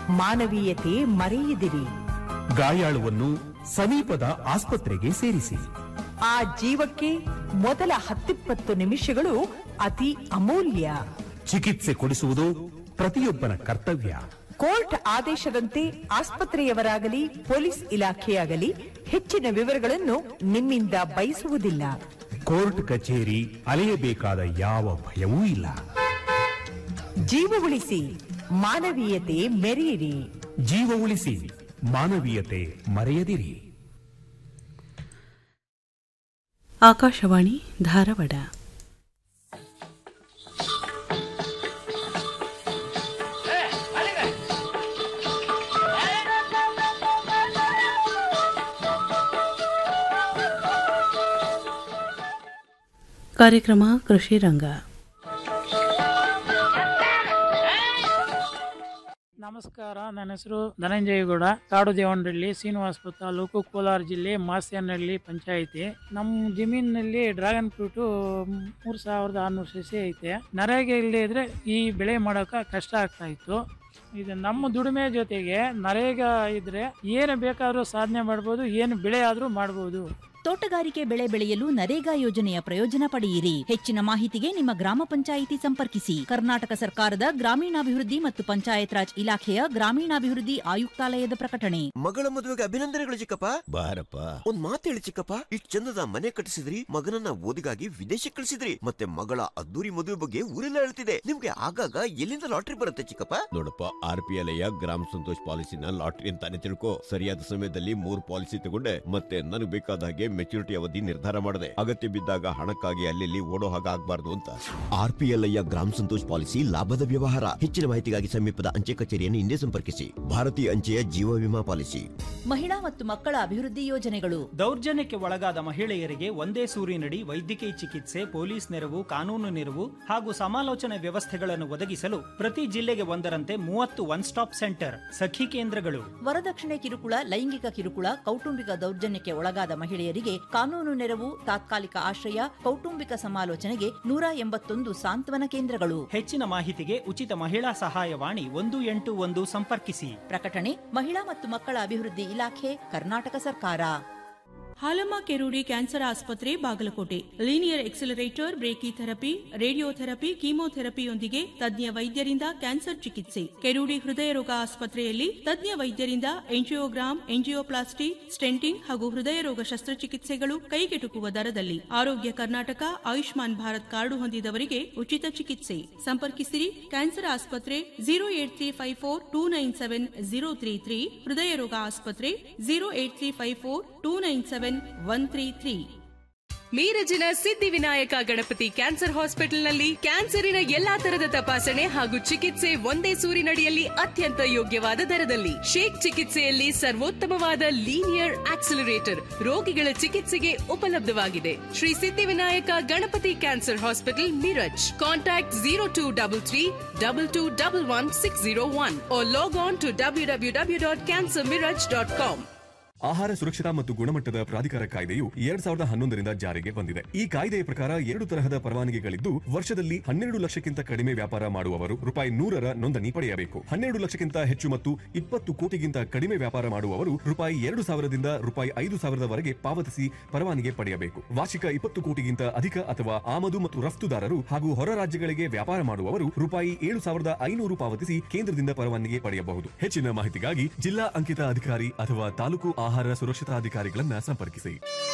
ಮಾನವೀಯತೆ ಮರೆಯದಿರಿ ಗಾಯಾಳುವನ್ನು ಸಮೀಪದ ಆಸ್ಪತ್ರೆಗೆ ಸೇರಿಸಿ ಆ ಜೀವಕ್ಕೆ ಮೊದಲ ಹತ್ತಿಪ್ಪತ್ತು ನಿಮಿಷಗಳು ಅತಿ ಅಮೂಲ್ಯ ಚಿಕಿತ್ಸೆ ಕೊಡಿಸುವುದು ಪ್ರತಿಯೊಬ್ಬನ ಕರ್ತವ್ಯ ಕೋರ್ಟ್ ಆದೇಶದಂತೆ ಆಸ್ಪತ್ರೆಯವರಾಗಲಿ ಪೊಲೀಸ್ ಇಲಾಖೆಯಾಗಲಿ ಹೆಚ್ಚಿನ ವಿವರಗಳನ್ನು ನಿಮ್ಮಿಂದ ಬಯಸುವುದಿಲ್ಲ ಕೋರ್ಟ್ ಕಚೇರಿ ಅಲೆಯಬೇಕಾದ ಯಾವ ಭಯವೂ ಇಲ್ಲ ಜೀವ ಉಳಿಸಿ ಮಾನವೀಯತೆ ಮೆರೆಯಿರಿ ಜೀವ ಉಳಿಸಿ ಮಾನವೀಯತೆ ಮರೆಯದಿರಿ ಆಕಾಶವಾಣಿ ಧಾರವಾಡ ಕಾರ್ಯಕ್ರಮ ಕೃಷಿ ರಂಗ ನಮಸ್ಕಾರ ನನ್ನ ಹೆಸರು ಧನಂಜಯಗೌಡ ಕಾಡು ದೇವನಹಳ್ಳಿ ಶ್ರೀನಿವಾಸಪುರ ತಾಲೂಕು ಕೋಲಾರ ಜಿಲ್ಲೆ ಮಾಸ್ಯನಹಳ್ಳಿ ಪಂಚಾಯಿತಿ ನಮ್ಮ ಜಮೀನಿನಲ್ಲಿ ಡ್ರ್ಯಾಗನ್ ಫ್ರೂಟು ಮೂರು ಸಾವಿರದ ಆರುನೂರು ಸಸಿ ಐತೆ ನರೇಗೆ ಇಲ್ಲದೆ ಇದ್ರೆ ಈ ಬೆಳೆ ಮಾಡೋಕೆ ಕಷ್ಟ ಆಗ್ತಾ ಇತ್ತು ಇದು ನಮ್ಮ ದುಡಿಮೆ ಜೊತೆಗೆ ನರೇಗ ಇದ್ರೆ ಏನು ಬೇಕಾದರೂ ಸಾಧನೆ ಮಾಡ್ಬೋದು ಏನು ಬೆಳೆ ಆದರೂ ಮಾಡ್ಬೋದು ತೋಟಗಾರಿಕೆ ಬೆಳೆ ಬೆಳೆಯಲು ನರೇಗಾ ಯೋಜನೆಯ ಪ್ರಯೋಜನ ಪಡೆಯಿರಿ ಹೆಚ್ಚಿನ ಮಾಹಿತಿಗೆ ನಿಮ್ಮ ಗ್ರಾಮ ಪಂಚಾಯಿತಿ ಸಂಪರ್ಕಿಸಿ ಕರ್ನಾಟಕ ಸರ್ಕಾರದ ಗ್ರಾಮೀಣಾಭಿವೃದ್ಧಿ ಮತ್ತು ಪಂಚಾಯತ್ ರಾಜ್ ಇಲಾಖೆಯ ಗ್ರಾಮೀಣಾಭಿವೃದ್ಧಿ ಆಯುಕ್ತಾಲಯದ ಪ್ರಕಟಣೆ ಮಗಳ ಮದುವೆಗೆ ಅಭಿನಂದನೆಗಳು ಚಿಕ್ಕಪ್ಪ ಬಾರಪ್ಪ ಒಂದ್ ಮಾತು ಹೇಳಿ ಚಿಕ್ಕಪ್ಪ ಇಷ್ಟ್ ಚಂದದ ಮನೆ ಕಟ್ಟಿಸಿದ್ರಿ ಮಗನನ್ನ ಓದಿಗಾಗಿ ವಿದೇಶಕ್ಕೆ ಕಳಿಸಿದ್ರಿ ಮತ್ತೆ ಮಗಳ ಅದ್ದೂರಿ ಮದುವೆ ಬಗ್ಗೆ ಊರೆಲ್ಲ ಹೇಳ್ತಿದೆ ನಿಮ್ಗೆ ಆಗಾಗ ಎಲ್ಲಿಂದ ಲಾಟ್ರಿ ಬರುತ್ತೆ ಚಿಕ್ಕಪ್ಪ ನೋಡಪ್ಪ ಆರ್ ಪಿ ಎಲ್ ಗ್ರಾಮ ಸಂತೋಷ್ ಪಾಲಿಸಿನ ಲಾಟ್ರಿ ಅಂತಾನೆ ತಿಳ್ಕೊ ಸರಿಯಾದ ಸಮಯದಲ್ಲಿ ಮೂರು ಪಾಲಿಸಿ ತಗೊಂಡೆ ಮತ್ತೆ ನನಗೆ ಬೇಕಾದ ಹಾಗೆ ಮೆಚುರಿಟಿ ಅವಧಿ ನಿರ್ಧಾರ ಮಾಡಿದೆ ಅಗತ್ಯ ಬಿದ್ದಾಗ ಹಣಕ್ಕಾಗಿ ಅಲ್ಲಿ ಓಡೋ ಹಾಗೆ ಆಗ್ಬಾರ್ದು ಅಂತ ಆರ್ ಪಿ ಎಲ್ ಐಯ ಗ್ರಾಮ ಸಂತೋಷ್ ಪಾಲಿಸಿ ಲಾಭದ ವ್ಯವಹಾರ ಹೆಚ್ಚಿನ ಮಾಹಿತಿಗಾಗಿ ಸಮೀಪದ ಅಂಚೆ ಕಚೇರಿಯನ್ನು ಹಿಂದೆ ಸಂಪರ್ಕಿಸಿ ಭಾರತೀಯ ಅಂಚೆಯ ಜೀವ ವಿಮಾ ಪಾಲಿಸಿ ಮಹಿಳಾ ಮತ್ತು ಮಕ್ಕಳ ಅಭಿವೃದ್ಧಿ ಯೋಜನೆಗಳು ದೌರ್ಜನ್ಯಕ್ಕೆ ಒಳಗಾದ ಮಹಿಳೆಯರಿಗೆ ಒಂದೇ ಸೂರಿನಡಿ ವೈದ್ಯಕೀಯ ಚಿಕಿತ್ಸೆ ಪೊಲೀಸ್ ನೆರವು ಕಾನೂನು ನೆರವು ಹಾಗೂ ಸಮಾಲೋಚನೆ ವ್ಯವಸ್ಥೆಗಳನ್ನು ಒದಗಿಸಲು ಪ್ರತಿ ಜಿಲ್ಲೆಗೆ ಒಂದರಂತೆ ಮೂವತ್ತು ಒನ್ ಸ್ಟಾಪ್ ಸೆಂಟರ್ ಸಖಿ ಕೇಂದ್ರಗಳು ವರದಕ್ಷಿಣೆ ಕಿರುಕುಳ ಲೈಂಗಿಕ ಕಿರುಕುಳ ಕೌಟುಂಬಿಕ ದೌರ್ಜನ್ಯಕ್ಕೆ ಒಳಗಾದ ಮಹಿಳೆಯರಿಗೆ ಕಾನೂನು ನೆರವು ತಾತ್ಕಾಲಿಕ ಆಶ್ರಯ ಕೌಟುಂಬಿಕ ಸಮಾಲೋಚನೆಗೆ ನೂರ ಎಂಬತ್ತೊಂದು ಸಾಂತ್ವನ ಕೇಂದ್ರಗಳು ಹೆಚ್ಚಿನ ಮಾಹಿತಿಗೆ ಉಚಿತ ಮಹಿಳಾ ಸಹಾಯವಾಣಿ ಒಂದು ಎಂಟು ಒಂದು ಸಂಪರ್ಕಿಸಿ ಪ್ರಕಟಣೆ ಮಹಿಳಾ ಮತ್ತು ಮಕ್ಕಳ ಅಭಿವೃದ್ಧಿ ಇಲಾಖೆ ಕರ್ನಾಟಕ ಸರ್ಕಾರ ಹಾಲಮ್ಮ ಕೆರೂಡಿ ಕ್ಯಾನ್ಸರ್ ಆಸ್ಪತ್ರೆ Bagalkot linear accelerator brachy therapy radiotherapy ಕೀಮೋಥೆರಪಿಯೊಂದಿಗೆ ತಜ್ಞ ವೈದ್ಯರಿಂದ ಕ್ಯಾನ್ಸರ್ ಚಿಕಿತ್ಸೆ ಕೆರೂಡಿ ಹೃದಯ ರೋಗ ಆಸ್ಪತ್ರೆಯಲ್ಲಿ ತಜ್ಞ ವೈದ್ಯರಿಂದ ಎಂಜಿಯೋಗ್ರಾಮ್ ಎಂಜಿಯೋಪ್ಲಾಸ್ಟಿ ಸ್ಟೆಂಟಿಂಗ್ ಹಾಗೂ ಹೃದಯ ರೋಗ ಶಸ್ತ್ರಚಿಕಿತ್ಸೆಗಳು ಕೈಗೆಟುಕುವ ದರದಲ್ಲಿ ಆರೋಗ್ಯ ಕರ್ನಾಟಕ ಆಯುಷ್ಮಾನ್ ಭಾರತ್ ಕಾರ್ಡು ಹೊಂದಿದವರಿಗೆ ಉಚಿತ ಚಿಕಿತ್ಸೆ ಸಂಪರ್ಕಿಸಿರಿ ಕ್ಯಾನ್ಸರ್ ಆಸ್ಪತ್ರೆ zero eight three five four two nine seven zero three three ಹೃದಯ ರೋಗ ಆಸ್ಪತ್ರೆ zero eight three five four two nine seven one three three ಮೀರಜಿನ ಸಿದ್ಧಿವಿನಾಯಕ ಗಣಪತಿ ಕ್ಯಾನ್ಸರ್ ಹಾಸ್ಪಿಟಲ್ನಲ್ಲಿ ಕ್ಯಾನ್ಸರಿನ ಎಲ್ಲಾ ತರದ ತಪಾಸಣೆ ಹಾಗೂ ಚಿಕಿತ್ಸೆ ಒಂದೇ ಸೂರಿನಡಿಯಲ್ಲಿ ಅತ್ಯಂತ ಯೋಗ್ಯವಾದ ದರದಲ್ಲಿ ಶೇಕ್ ಚಿಕಿತ್ಸೆಯಲ್ಲಿ ಸರ್ವೋತ್ತಮವಾದ ಲೀನಿಯರ್ ಆಕ್ಸಿಲರೇಟರ್ ರೋಗಿಗಳ ಚಿಕಿತ್ಸೆಗೆ ಉಪಲಬ್ಧವಾಗಿದೆ Shri Siddhivinayaka Ganapati cancer hospital Miraj contact zero two double three double two double one six zero one log on to W W W dot cancer Miraj dot com ಆಹಾರ ಸುರಕ್ಷತಾ ಮತ್ತು ಗುಣಮಟ್ಟದ ಪ್ರಾಧಿಕಾರ ಕಾಯ್ದೆಯು ಎರಡ್ ಸಾವಿರದ ಹನ್ನೊಂದರಿಂದ ಜಾರಿಗೆ ಬಂದಿದೆ ಈ ಕಾಯ್ದೆಯ ಪ್ರಕಾರ ಎರಡು ತರಹದ ಪರವಾನಗಿಗಳಿದ್ದು ವರ್ಷದಲ್ಲಿ ಹನ್ನೆರಡು ಲಕ್ಷಕ್ಕಿಂತ ಕಡಿಮೆ ವ್ಯಾಪಾರ ಮಾಡುವವರು ರೂಪಾಯಿ ನೂರರ ನೋಂದಣಿ ಪಡೆಯಬೇಕು ಹನ್ನೆರಡು ಲಕ್ಷಕ್ಕಿಂತ ಹೆಚ್ಚು ಮತ್ತು ಇಪ್ಪತ್ತು ಕೋಟಿಗಿಂತ ಕಡಿಮೆ ವ್ಯಾಪಾರ ಮಾಡುವವರು ರೂಪಾಯಿ ಎರಡು ಸಾವಿರದಿಂದ ರೂಪಾಯಿ ಐದು ಸಾವಿರದವರೆಗೆ ಪಾವತಿಸಿ ಪರವಾನಗಿ ಪಡೆಯಬೇಕು ವಾರ್ಷಿಕ ಇಪ್ಪತ್ತು ಕೋಟಿಗಿಂತ ಅಧಿಕ ಅಥವಾ ಆಮದು ಮತ್ತು ರಫ್ತುದಾರರು ಹಾಗೂ ಹೊರ ರಾಜ್ಯಗಳಿಗೆ ವ್ಯಾಪಾರ ಮಾಡುವವರು ರೂಪಾಯಿ ಏಳು ಸಾವಿರದ ಐನೂರು ಪಾವತಿಸಿ ಕೇಂದ್ರದಿಂದ ಪರವಾನಗಿ ಪಡೆಯಬಹುದು ಹೆಚ್ಚಿನ ಮಾಹಿತಿಗಾಗಿ ಜಿಲ್ಲಾ ಅಂಕಿತ ಅಧಿಕಾರಿ ಅಥವಾ ತಾಲೂಕು ಆಹಾರ ಸುರಕ್ಷತಾ ಅಧಿಕಾರಿಗಳನ್ನ ಸಂಪರ್ಕಿಸಿ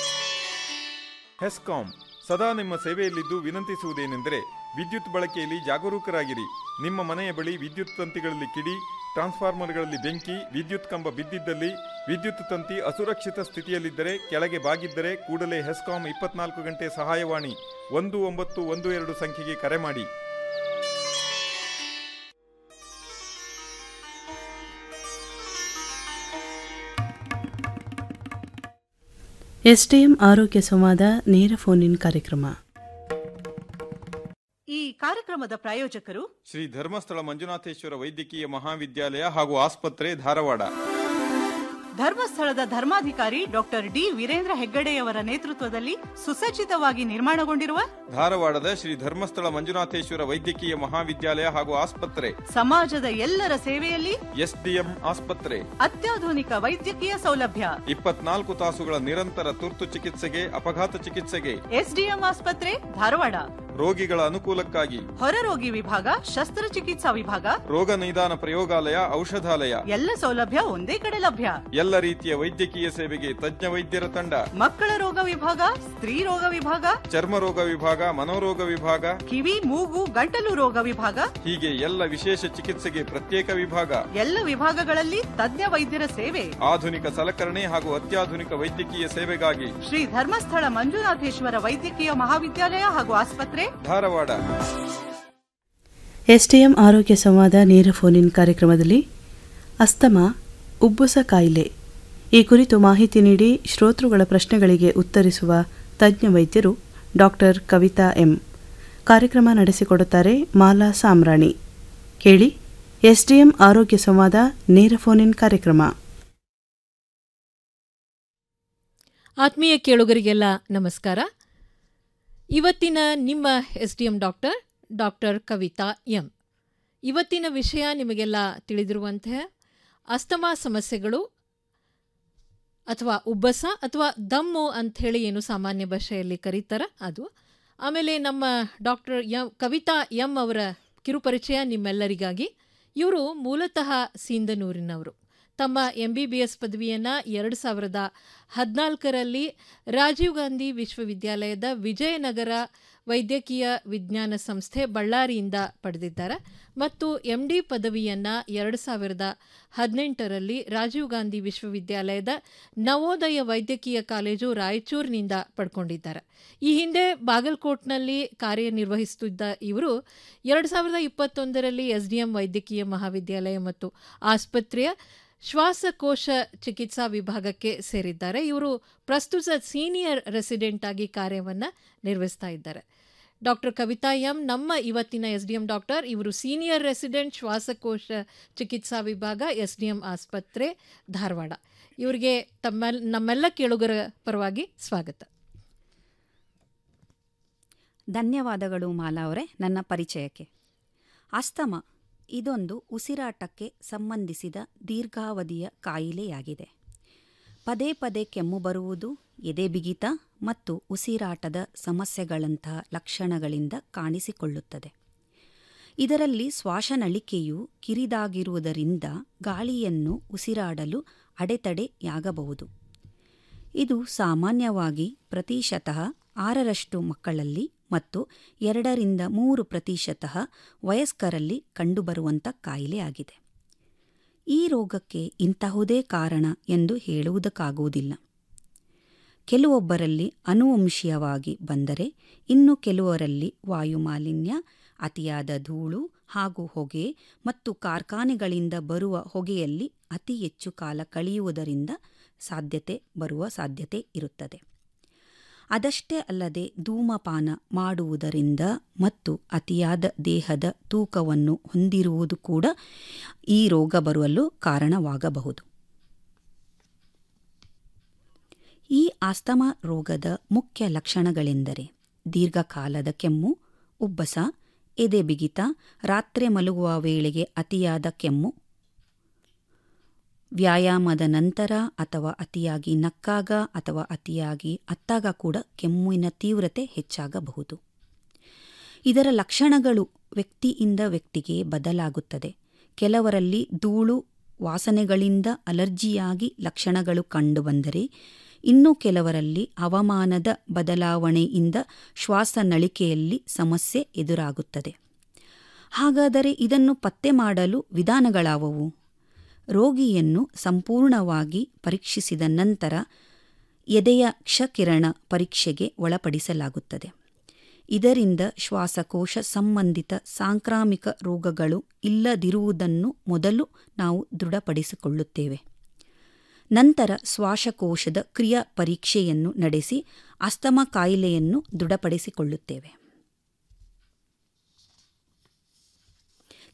ಹೆಸ್ಕಾಂ ಸದಾ ನಿಮ್ಮ ಸೇವೆಯಲ್ಲಿದ್ದು ವಿನಂತಿಸುವುದೇನೆಂದರೆ ವಿದ್ಯುತ್ ಬಳಕೆಯಲ್ಲಿ ಜಾಗರೂಕರಾಗಿರಿ ನಿಮ್ಮ ಮನೆಯ ಬಳಿ ವಿದ್ಯುತ್ ತಂತಿಗಳಲ್ಲಿ ಕಿಡಿ ಟ್ರಾನ್ಸ್ಫಾರ್ಮರ್ಗಳಲ್ಲಿ ಬೆಂಕಿ ವಿದ್ಯುತ್ ಕಂಬ ಬಿದ್ದಿದ್ದಲ್ಲಿ ವಿದ್ಯುತ್ ತಂತಿ ಅಸುರಕ್ಷಿತ ಸ್ಥಿತಿಯಲ್ಲಿದ್ದರೆ ಕೆಳಗೆ ಬಾಗಿದ್ದರೆ ಕೂಡಲೇ ಹೆಸ್ಕಾಂ ಇಪ್ಪತ್ನಾಲ್ಕು ಗಂಟೆ ಸಹಾಯವಾಣಿ ಒಂದು ಒಂಬತ್ತು ಒಂದು ಎರಡು ಸಂಖ್ಯೆಗೆ ಕರೆ ಮಾಡಿ ಎಸ್ಡಿಎಂ ಆರೋಗ್ಯ ಸಂವಾದ ನೇರ ಫೋನ್ ಇನ್ ಕಾರ್ಯಕ್ರಮ ಈ ಕಾರ್ಯಕ್ರಮದ ಪ್ರಾಯೋಜಕರು ಶ್ರೀ ಧರ್ಮಸ್ಥಳ ಮಂಜುನಾಥೇಶ್ವರ ವೈದ್ಯಕೀಯ ಮಹಾವಿದ್ಯಾಲಯ ಹಾಗೂ ಆಸ್ಪತ್ರೆ ಧಾರವಾಡ ಧರ್ಮಸ್ಥಳದ ಧರ್ಮಾಧಿಕಾರಿ ಡಾಕ್ಟರ್ ಡಿ ವೀರೇಂದ್ರ ಹೆಗ್ಗಡೆಯವರ ನೇತೃತ್ವದಲ್ಲಿ ಸುಸಜ್ಜಿತವಾಗಿ ನಿರ್ಮಾಣಗೊಂಡಿರುವ ಧಾರವಾಡದ ಶ್ರೀ ಧರ್ಮಸ್ಥಳ ಮಂಜುನಾಥೇಶ್ವರ ವೈದ್ಯಕೀಯ ಮಹಾವಿದ್ಯಾಲಯ ಹಾಗೂ ಆಸ್ಪತ್ರೆ ಸಮಾಜದ ಎಲ್ಲರ ಸೇವೆಯಲ್ಲಿ ಎಸ್ಡಿಎಂ ಆಸ್ಪತ್ರೆ ಅತ್ಯಾಧುನಿಕ ವೈದ್ಯಕೀಯ ಸೌಲಭ್ಯ ಇಪ್ಪತ್ನಾಲ್ಕು ತಾಸುಗಳ ನಿರಂತರ ತುರ್ತು ಚಿಕಿತ್ಸೆಗೆ ಅಪಘಾತ ಚಿಕಿತ್ಸೆಗೆ ಎಸ್ಡಿಎಂ ಆಸ್ಪತ್ರೆ ಧಾರವಾಡ ರೋಗಿಗಳ ಅನುಕೂಲಕ್ಕಾಗಿ ಹೊರರೋಗಿ ವಿಭಾಗ ಶಸ್ತ್ರಚಿಕಿತ್ಸಾ ವಿಭಾಗ ರೋಗ ನಿದಾನ ಪ್ರಯೋಗಾಲಯ ಔಷಧಾಲಯ ಎಲ್ಲ ಸೌಲಭ್ಯ ಒಂದೇ ಕಡೆ ಲಭ್ಯ ಎಲ್ಲ ರೀತಿಯ ವೈದ್ಯಕೀಯ ಸೇವೆಗೆ ತಜ್ಞ ವೈದ್ಯರ ತಂಡ ಮಕ್ಕಳ ರೋಗ ವಿಭಾಗ ಸ್ತ್ರೀ ರೋಗ ವಿಭಾಗ ಚರ್ಮ ರೋಗ ವಿಭಾಗ ಮನೋರೋಗ ವಿಭಾಗ ಕಿವಿ ಮೂಗು ಗಂಟಲು ರೋಗ ವಿಭಾಗ ಹೀಗೆ ಎಲ್ಲ ವಿಶೇಷ ಚಿಕಿತ್ಸೆಗೆ ಪ್ರತ್ಯೇಕ ವಿಭಾಗ ಎಲ್ಲ ವಿಭಾಗಗಳಲ್ಲಿ ತಜ್ಞ ವೈದ್ಯರ ಸೇವೆ ಆಧುನಿಕ ಸಲಕರಣೆ ಹಾಗೂ ಅತ್ಯಾಧುನಿಕ ವೈದ್ಯಕೀಯ ಸೇವೆಗಾಗಿ ಶ್ರೀ ಧರ್ಮಸ್ಥಳ ಮಂಜುನಾಥೇಶ್ವರ ವೈದ್ಯಕೀಯ ಮಹಾವಿದ್ಯಾಲಯ ಹಾಗೂ ಆಸ್ಪತ್ರೆ ಧಾರವಾಡ ಎಸ್ಟಿಎಂ ಆರೋಗ್ಯ ಸಂವಾದ ನೇರ ಫೋನ್ ಇನ್ ಕಾರ್ಯಕ್ರಮದಲ್ಲಿ ಅಸ್ತಮ ಉಬ್ಬುಸ ಕಾಯಿಲೆ ಈ ಕುರಿತು ಮಾಹಿತಿ ನೀಡಿ ಶ್ರೋತೃಗಳ ಪ್ರಶ್ನೆಗಳಿಗೆ ಉತ್ತರಿಸುವ ತಜ್ಞ ವೈದ್ಯರು ಡಾಕ್ಟರ್ ಕವಿತಾ ಎಂ ಕಾರ್ಯಕ್ರಮ ನಡೆಸಿಕೊಡುತ್ತಾರೆ ಮಾಲಾ ಸಾಮ್ರಾಣಿ ಕೇಳಿ ಎಸ್ಡಿಎಂ ಆರೋಗ್ಯ ಸಂವಾದ ನೇರ ಫೋನ್ ಇನ್ ಕಾರ್ಯಕ್ರಮ ಆತ್ಮೀಯ ಕೇಳುಗರಿಗೆಲ್ಲ ನಮಸ್ಕಾರ ಇವತ್ತಿನ ನಿಮ್ಮ S D M doctor doctor Kavitha M ಇವತ್ತಿನ ವಿಷಯ ನಿಮಗೆಲ್ಲ ತಿಳಿದಿರುವಂತಹ ಅಸ್ತಮಾ ಸಮಸ್ಯೆಗಳು ಅಥವಾ ಉಬ್ಬಸ ಅಥವಾ ದಮ್ಮು ಅಂಥೇಳಿ ಏನು ಸಾಮಾನ್ಯ ಭಾಷೆಯಲ್ಲಿ ಕರೀತಾರ ಅದು ಆಮೇಲೆ ನಮ್ಮ ಡಾಕ್ಟರ್ ಎಂ ಕವಿತಾ ಎಂ ಅವರ ಕಿರುಪರಿಚಯ ನಿಮ್ಮೆಲ್ಲರಿಗಾಗಿ ಇವರು ಮೂಲತಃ ಸಿಂಧನೂರಿನವರು ತಮ್ಮ ಎಂ ಬಿ ಬಿ ಎಸ್ ಪದವಿಯನ್ನು ಎರಡು ಸಾವಿರದ ಹದಿನಾಲ್ಕರಲ್ಲಿ ರಾಜೀವ್ ಗಾಂಧಿ ವಿಶ್ವವಿದ್ಯಾಲಯದ ವಿಜಯನಗರ ವೈದ್ಯಕೀಯ ವಿಜ್ಞಾನ ಸಂಸ್ಥೆ ಬಳ್ಳಾರಿಯಿಂದ ಪಡೆದಿದ್ದಾರೆ ಮತ್ತು ಎಂ ಡಿ ಪದವಿಯನ್ನು ಎರಡು ಸಾವಿರದ ಹದಿನೆಂಟರಲ್ಲಿ ರಾಜೀವ್ ಗಾಂಧಿ ವಿಶ್ವವಿದ್ಯಾಲಯದ ನವೋದಯ ವೈದ್ಯಕೀಯ ಕಾಲೇಜು ರಾಯಚೂರಿನಿಂದ ಪಡ್ಕೊಂಡಿದ್ದಾರೆ ಈ ಹಿಂದೆ ಬಾಗಲಕೋಟ್ನಲ್ಲಿ ಕಾರ್ಯನಿರ್ವಹಿಸುತ್ತಿದ್ದ ಇವರು ಎರಡು ಸಾವಿರದ ಇಪ್ಪತ್ತೊಂದರಲ್ಲಿ ಎಸ್ ಡಿ ಎಂ ವೈದ್ಯಕೀಯ ಮಹಾವಿದ್ಯಾಲಯ ಮತ್ತು ಆಸ್ಪತ್ರೆಯ ಶ್ವಾಸಕೋಶ ಚಿಕಿತ್ಸಾ ವಿಭಾಗಕ್ಕೆ ಸೇರಿದ್ದಾರೆ ಇವರು ಪ್ರಸ್ತುತ ಸೀನಿಯರ್ ರೆಸಿಡೆಂಟ್ ಆಗಿ ಕಾರ್ಯವನ್ನು ನಿರ್ವಹಿಸ್ತಾ ಇದ್ದಾರೆ ಡಾಕ್ಟರ್ ಕವಿತಾ ಎಂ ನಮ್ಮ ಇವತ್ತಿನ ಎಸ್ ಡಿ ಎಂ ಡಾಕ್ಟರ್ ಇವರು ಸೀನಿಯರ್ ರೆಸಿಡೆಂಟ್ ಶ್ವಾಸಕೋಶ ಚಿಕಿತ್ಸಾ ವಿಭಾಗ ಎಸ್ ಡಿ ಎಂ ಆಸ್ಪತ್ರೆ ಧಾರವಾಡ ಇವರಿಗೆ ತಮ್ಮ ನಮ್ಮೆಲ್ಲ ಕೇಳುಗರ ಪರವಾಗಿ ಸ್ವಾಗತ ಧನ್ಯವಾದಗಳು ಮಾಲಾ ಅವರೇ ನನ್ನ ಪರಿಚಯಕ್ಕೆ ಅಸ್ತಮ ಇದೊಂದು ಉಸಿರಾಟಕ್ಕೆ ಸಂಬಂಧಿಸಿದ ದೀರ್ಘಾವಧಿಯ ಕಾಯಿಲೆಯಾಗಿದೆ ಪದೇ ಪದೇ ಕೆಮ್ಮು ಬರುವುದು ಎದೆ ಬಿಗಿತ ಮತ್ತು ಉಸಿರಾಟದ ಸಮಸ್ಯೆಗಳಂತಹ ಲಕ್ಷಣಗಳಿಂದ ಕಾಣಿಸಿಕೊಳ್ಳುತ್ತದೆ ಇದರಲ್ಲಿ ಶ್ವಾಸನಳಿಕೆಯು ಕಿರಿದಾಗಿರುವುದರಿಂದ ಗಾಳಿಯನ್ನು ಉಸಿರಾಡಲು ಅಡೆತಡೆಯಾಗಬಹುದು ಇದು ಸಾಮಾನ್ಯವಾಗಿ ಪ್ರತಿಶತಃ ಆರರಷ್ಟು ಮಕ್ಕಳಲ್ಲಿ ಮತ್ತು ಎರಡರಿಂದ ಮೂರು ಪ್ರತಿಶತ ವಯಸ್ಕರಲ್ಲಿ ಕಂಡುಬರುವಂಥ ಕಾಯಿಲೆಯಾಗಿದೆ ಈ ರೋಗಕ್ಕೆ ಇಂತಹುದೇ ಕಾರಣ ಎಂದು ಹೇಳುವುದಕ್ಕಾಗುವುದಿಲ್ಲ ಕೆಲವೊಬ್ಬರಲ್ಲಿ ಅನುವಂಶೀಯವಾಗಿ ಬಂದರೆ ಇನ್ನು ಕೆಲವರಲ್ಲಿ ವಾಯುಮಾಲಿನ್ಯ ಅತಿಯಾದ ಧೂಳು ಹಾಗೂ ಹೊಗೆ ಮತ್ತು ಕಾರ್ಖಾನೆಗಳಿಂದ ಬರುವ ಹೊಗೆಯಲ್ಲಿ ಅತಿ ಹೆಚ್ಚು ಕಾಲ ಕಳೆಯುವುದರಿಂದ ಸಾಧ್ಯತೆ ಬರುವ ಸಾಧ್ಯತೆ ಇರುತ್ತದೆ ಅದಷ್ಟೇ ಅಲ್ಲದೆ ಧೂಮಪಾನ ಮಾಡುವುದರಿಂದ ಮತ್ತು ಅತಿಯಾದ ದೇಹದ ತೂಕವನ್ನು ಹೊಂದಿರುವುದು ಕೂಡ ಈ ರೋಗ ಬರುವಲು ಕಾರಣವಾಗಬಹುದು ಈ ಆಸ್ತಮಾ ರೋಗದ ಮುಖ್ಯ ಲಕ್ಷಣಗಳೆಂದರೆ ದೀರ್ಘಕಾಲದ ಕೆಮ್ಮು ಉಬ್ಬಸ ಎದೆ ಬಿಗಿತ ರಾತ್ರಿ ಮಲಗುವ ವೇಳೆಗೆ ಅತಿಯಾದ ಕೆಮ್ಮು ವ್ಯಾಯಾಮದ ನಂತರ ಅಥವಾ ಅತಿಯಾಗಿ ನಕ್ಕಾಗ ಅಥವಾ ಅತಿಯಾಗಿ ಅತ್ತಾಗ ಕೂಡ ಕೆಮ್ಮುವಿನ ತೀವ್ರತೆ ಹೆಚ್ಚಾಗಬಹುದು ಇದರ ಲಕ್ಷಣಗಳು ವ್ಯಕ್ತಿಯಿಂದ ವ್ಯಕ್ತಿಗೆ ಬದಲಾಗುತ್ತದೆ ಕೆಲವರಲ್ಲಿ ಧೂಳು ವಾಸನೆಗಳಿಂದ ಅಲರ್ಜಿಯಾಗಿ ಲಕ್ಷಣಗಳು ಕಂಡುಬಂದರೆ ಇನ್ನು ಕೆಲವರಲ್ಲಿ ಹವಾಮಾನದ ಬದಲಾವಣೆಯಿಂದ ಶ್ವಾಸನಳಿಕೆಯಲ್ಲಿ ಸಮಸ್ಯೆ ಎದುರಾಗುತ್ತದೆ ಹಾಗಾದರೆ ಇದನ್ನು ಪತ್ತೆ ಮಾಡಲು ವಿಧಾನಗಳಾವವು ರೋಗಿಯನ್ನು ಸಂಪೂರ್ಣವಾಗಿ ಪರೀಕ್ಷಿಸಿದ ನಂತರ ಎದೆಯ ಕ್ಷಕಿರಣ ಪರೀಕ್ಷೆಗೆ ಒಳಪಡಿಸಲಾಗುತ್ತದೆ ಇದರಿಂದ ಶ್ವಾಸಕೋಶ ಸಂಬಂಧಿತ ಸಾಂಕ್ರಾಮಿಕ ರೋಗಗಳು ಇಲ್ಲದಿರುವುದನ್ನು ಮೊದಲು ನಾವು ದೃಢಪಡಿಸಿಕೊಳ್ಳುತ್ತೇವೆ ನಂತರ ಶ್ವಾಸಕೋಶದ ಕ್ರಿಯಾ ಪರೀಕ್ಷೆಯನ್ನು ನಡೆಸಿ ಅಸ್ತಮ ಕಾಯಿಲೆಯನ್ನು ದೃಢಪಡಿಸಿಕೊಳ್ಳುತ್ತೇವೆ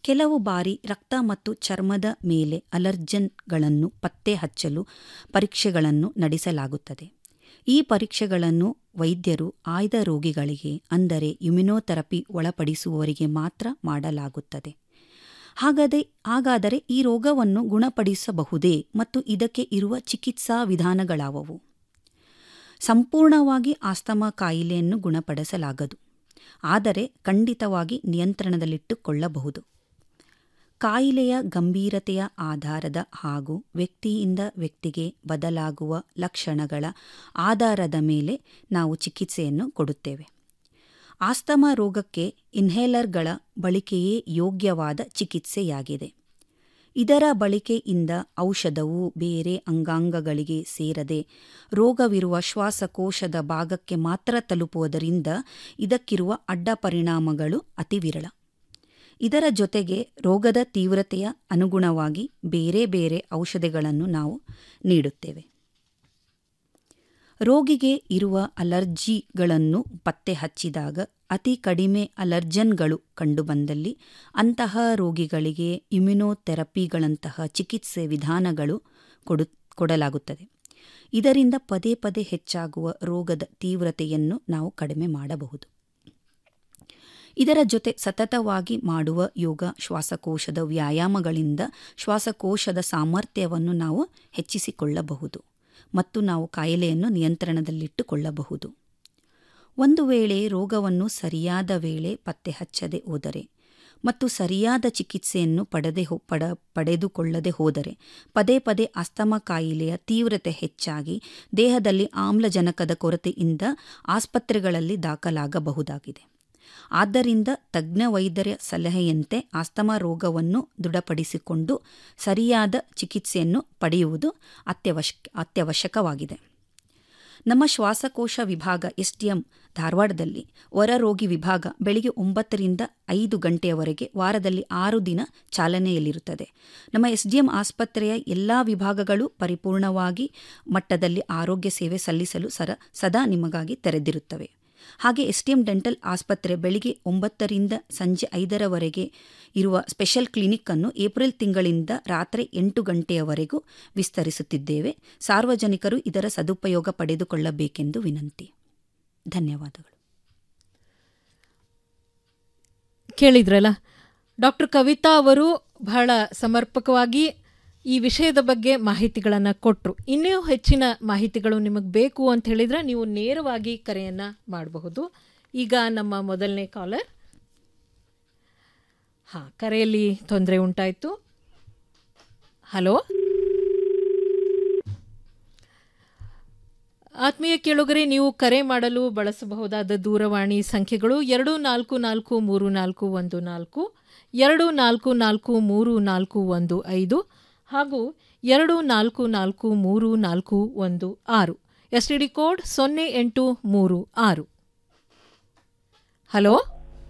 ಕೆಲವು ಬಾರಿ ರಕ್ತ ಮತ್ತು ಚರ್ಮದ ಮೇಲೆ ಅಲರ್ಜನ್ಗಳನ್ನು ಪತ್ತೆ ಹಚ್ಚಲು ಪರೀಕ್ಷೆಗಳನ್ನು ನಡೆಸಲಾಗುತ್ತದೆ ಈ ಪರೀಕ್ಷೆಗಳನ್ನು ವೈದ್ಯರು ಆಯ್ದ ರೋಗಿಗಳಿಗೆ ಅಂದರೆ ಇಮ್ಯುನೋಥೆರಪಿ ಒಳಪಡಿಸುವವರಿಗೆ ಮಾತ್ರ ಮಾಡಲಾಗುತ್ತದೆ ಹಾಗಾದೆ ಹಾಗಾದರೆ ಈ ರೋಗವನ್ನು ಗುಣಪಡಿಸಬಹುದೇ ಮತ್ತು ಇದಕ್ಕೆ ಇರುವ ಚಿಕಿತ್ಸಾ ವಿಧಾನಗಳಾವವು ಸಂಪೂರ್ಣವಾಗಿ ಆಸ್ತಮಾ ಕಾಯಿಲೆಯನ್ನು ಗುಣಪಡಿಸಲಾಗದು ಆದರೆ ಖಂಡಿತವಾಗಿ ನಿಯಂತ್ರಣದಲ್ಲಿಟ್ಟುಕೊಳ್ಳಬಹುದು ಕಾಯಿಲೆಯ ಗಂಭೀರತೆಯ ಆಧಾರದ ಹಾಗೂ ವ್ಯಕ್ತಿಯಿಂದ ವ್ಯಕ್ತಿಗೆ ಬದಲಾಗುವ ಲಕ್ಷಣಗಳ ಆಧಾರದ ಮೇಲೆ ನಾವು ಚಿಕಿತ್ಸೆಯನ್ನು ಕೊಡುತ್ತೇವೆ ಆಸ್ತಮಾ ರೋಗಕ್ಕೆ ಇನ್ಹೇಲರ್ಗಳ ಬಳಕೆಯೇ ಯೋಗ್ಯವಾದ ಚಿಕಿತ್ಸೆಯಾಗಿದೆ ಇದರ ಬಳಕೆಯಿಂದ ಔಷಧವು ಬೇರೆ ಅಂಗಾಂಗಗಳಿಗೆ ಸೇರದೆ ರೋಗವಿರುವ ಶ್ವಾಸಕೋಶದ ಭಾಗಕ್ಕೆ ಮಾತ್ರ ತಲುಪುವುದರಿಂದ ಇದಕ್ಕಿರುವ ಅಡ್ಡ ಪರಿಣಾಮಗಳು ಅತಿ ವಿರಳ ಇದರ ಜೊತೆಗೆ ರೋಗದ ತೀವ್ರತೆಯ ಅನುಗುಣವಾಗಿ ಬೇರೆ ಬೇರೆ ಔಷಧಿಗಳನ್ನು ನಾವು ನೀಡುತ್ತೇವೆ ರೋಗಿಗೆ ಇರುವ ಅಲರ್ಜಿಗಳನ್ನು ಪತ್ತೆ ಹಚ್ಚಿದಾಗ ಅತಿ ಕಡಿಮೆ ಅಲರ್ಜನ್ಗಳು ಕಂಡುಬಂದಲ್ಲಿ ಅಂತಹ ರೋಗಿಗಳಿಗೆ ಇಮ್ಯುನೋಥೆರಪಿಗಳಂತಹ ಚಿಕಿತ್ಸೆ ವಿಧಾನಗಳು ಕೊಡು ಕೊಡಲಾಗುತ್ತದೆ ಇದರಿಂದ ಪದೇ ಪದೇ ಹೆಚ್ಚಾಗುವ ರೋಗದ ತೀವ್ರತೆಯನ್ನು ನಾವು ಕಡಿಮೆ ಮಾಡಬಹುದು ಇದರ ಜೊತೆ ಸತತವಾಗಿ ಮಾಡುವ ಯೋಗ ಶ್ವಾಸಕೋಶದ ವ್ಯಾಯಾಮಗಳಿಂದ ಶ್ವಾಸಕೋಶದ ಸಾಮರ್ಥ್ಯವನ್ನು ನಾವು ಹೆಚ್ಚಿಸಿಕೊಳ್ಳಬಹುದು ಮತ್ತು ನಾವು ಕಾಯಿಲೆಯನ್ನು ನಿಯಂತ್ರಣದಲ್ಲಿಟ್ಟುಕೊಳ್ಳಬಹುದು ಒಂದು ವೇಳೆ ರೋಗವನ್ನು ಸರಿಯಾದ ವೇಳೆ ಪತ್ತೆ ಹಚ್ಚದೆ ಹೋದರೆ ಮತ್ತು ಸರಿಯಾದ ಚಿಕಿತ್ಸೆಯನ್ನು ಪಡೆದೆ ಹೋ ಪಡ ಪಡೆದುಕೊಳ್ಳದೆ ಹೋದರೆ ಪದೇ ಪದೇ ಅಸ್ತಮ ಕಾಯಿಲೆಯ ತೀವ್ರತೆ ಹೆಚ್ಚಾಗಿ ದೇಹದಲ್ಲಿ ಆಮ್ಲಜನಕದ ಕೊರತೆಯಿಂದ ಆಸ್ಪತ್ರೆಗಳಲ್ಲಿ ದಾಖಲಾಗಬಹುದಾಗಿದೆ ಆದ್ದರಿಂದ ತಜ್ಞ ವೈದ್ಯರ ಸಲಹೆಯಂತೆ ಆಸ್ತಮಾ ರೋಗವನ್ನು ದೃಢಪಡಿಸಿಕೊಂಡು ಸರಿಯಾದ ಚಿಕಿತ್ಸೆಯನ್ನು ಪಡೆಯುವುದು ಅತ್ಯವಶ್ಯ ಅತ್ಯವಶ್ಯಕವಾಗಿದೆ ನಮ್ಮ ಶ್ವಾಸಕೋಶ ವಿಭಾಗ ಎಸ್ಟಿಎಂ ಧಾರವಾಡದಲ್ಲಿ ಹೊರರೋಗಿ ವಿಭಾಗ ಬೆಳಿಗ್ಗೆ ಒಂಬತ್ತರಿಂದ ಐದು ಗಂಟೆಯವರೆಗೆ ವಾರದಲ್ಲಿ ಆರು ದಿನ ಚಾಲನೆಯಲ್ಲಿರುತ್ತದೆ ನಮ್ಮ ಎಸ್ಡಿಎಂ ಆಸ್ಪತ್ರೆಯ ಎಲ್ಲ ವಿಭಾಗಗಳು ಪರಿಪೂರ್ಣವಾಗಿ ಮಟ್ಟದಲ್ಲಿ ಆರೋಗ್ಯ ಸೇವೆ ಸಲ್ಲಿಸಲು ಸರ ಸದಾ ನಿಮಗಾಗಿ ತೆರೆದಿರುತ್ತವೆ ಹಾಗೆ ಎಸ್ಟಿಎಂ ಡೆಂಟಲ್ ಆಸ್ಪತ್ರೆ ಬೆಳಿಗ್ಗೆ ಒಂಬತ್ತರಿಂದ ಸಂಜೆ ಐದರವರೆಗೆ ಇರುವ ಸ್ಪೆಷಲ್ ಕ್ಲಿನಿಕ್ ಅನ್ನು ಏಪ್ರಿಲ್ ತಿಂಗಳಿಂದ ರಾತ್ರಿ ಎಂಟು ಗಂಟೆಯವರೆಗೂ ವಿಸ್ತರಿಸುತ್ತಿದ್ದೇವೆ ಸಾರ್ವಜನಿಕರು ಇದರ ಸದುಪಯೋಗ ಪಡೆದುಕೊಳ್ಳಬೇಕೆಂದು ವಿನಂತಿ ಧನ್ಯವಾದಗಳು ಕೇಳಿದ್ರಲ್ಲ ಡಾಕ್ಟರ್ ಕವಿತಾ ಅವರು ಬಹಳ ಸಮರ್ಪಕವಾಗಿ ಈ ವಿಷಯದ ಬಗ್ಗೆ ಮಾಹಿತಿಗಳನ್ನು ಕೊಟ್ಟರು ಇನ್ನೂ ಹೆಚ್ಚಿನ ಮಾಹಿತಿಗಳು ನಿಮಗೆ ಬೇಕು ಅಂತ ಹೇಳಿದರೆ ನೀವು ನೇರವಾಗಿ ಕರೆಯನ್ನು ಮಾಡಬಹುದು ಈಗ ನಮ್ಮ ಮೊದಲನೇ ಕಾಲರ್ ಹಾಂ ಕರೆಯಲ್ಲಿ ತೊಂದರೆ ಉಂಟಾಯಿತು ಹಲೋ ಆತ್ಮೀಯ ಕೇಳುಗರೆ ನೀವು ಕರೆ ಮಾಡಲು ಬಳಸಬಹುದಾದ ದೂರವಾಣಿ ಸಂಖ್ಯೆಗಳು ಎರಡು ನಾಲ್ಕು ನಾಲ್ಕು ಮೂರು ನಾಲ್ಕು ಒಂದು ನಾಲ್ಕು ಎರಡು ನಾಲ್ಕು ನಾಲ್ಕು ಮೂರು ನಾಲ್ಕು ಒಂದು ಐದು ಹಾಗೂ ಎರಡು ನಾಲ್ಕು ನಾಲ್ಕು ಮೂರು ನಾಲ್ಕು ಒಂದು ಆರು ಎಸ್ ಟಿ ಡಿ ಕೋಡ್ ಸೊನ್ನೆ ಎಂಟು ಮೂರು ಆರು ಹಲೋ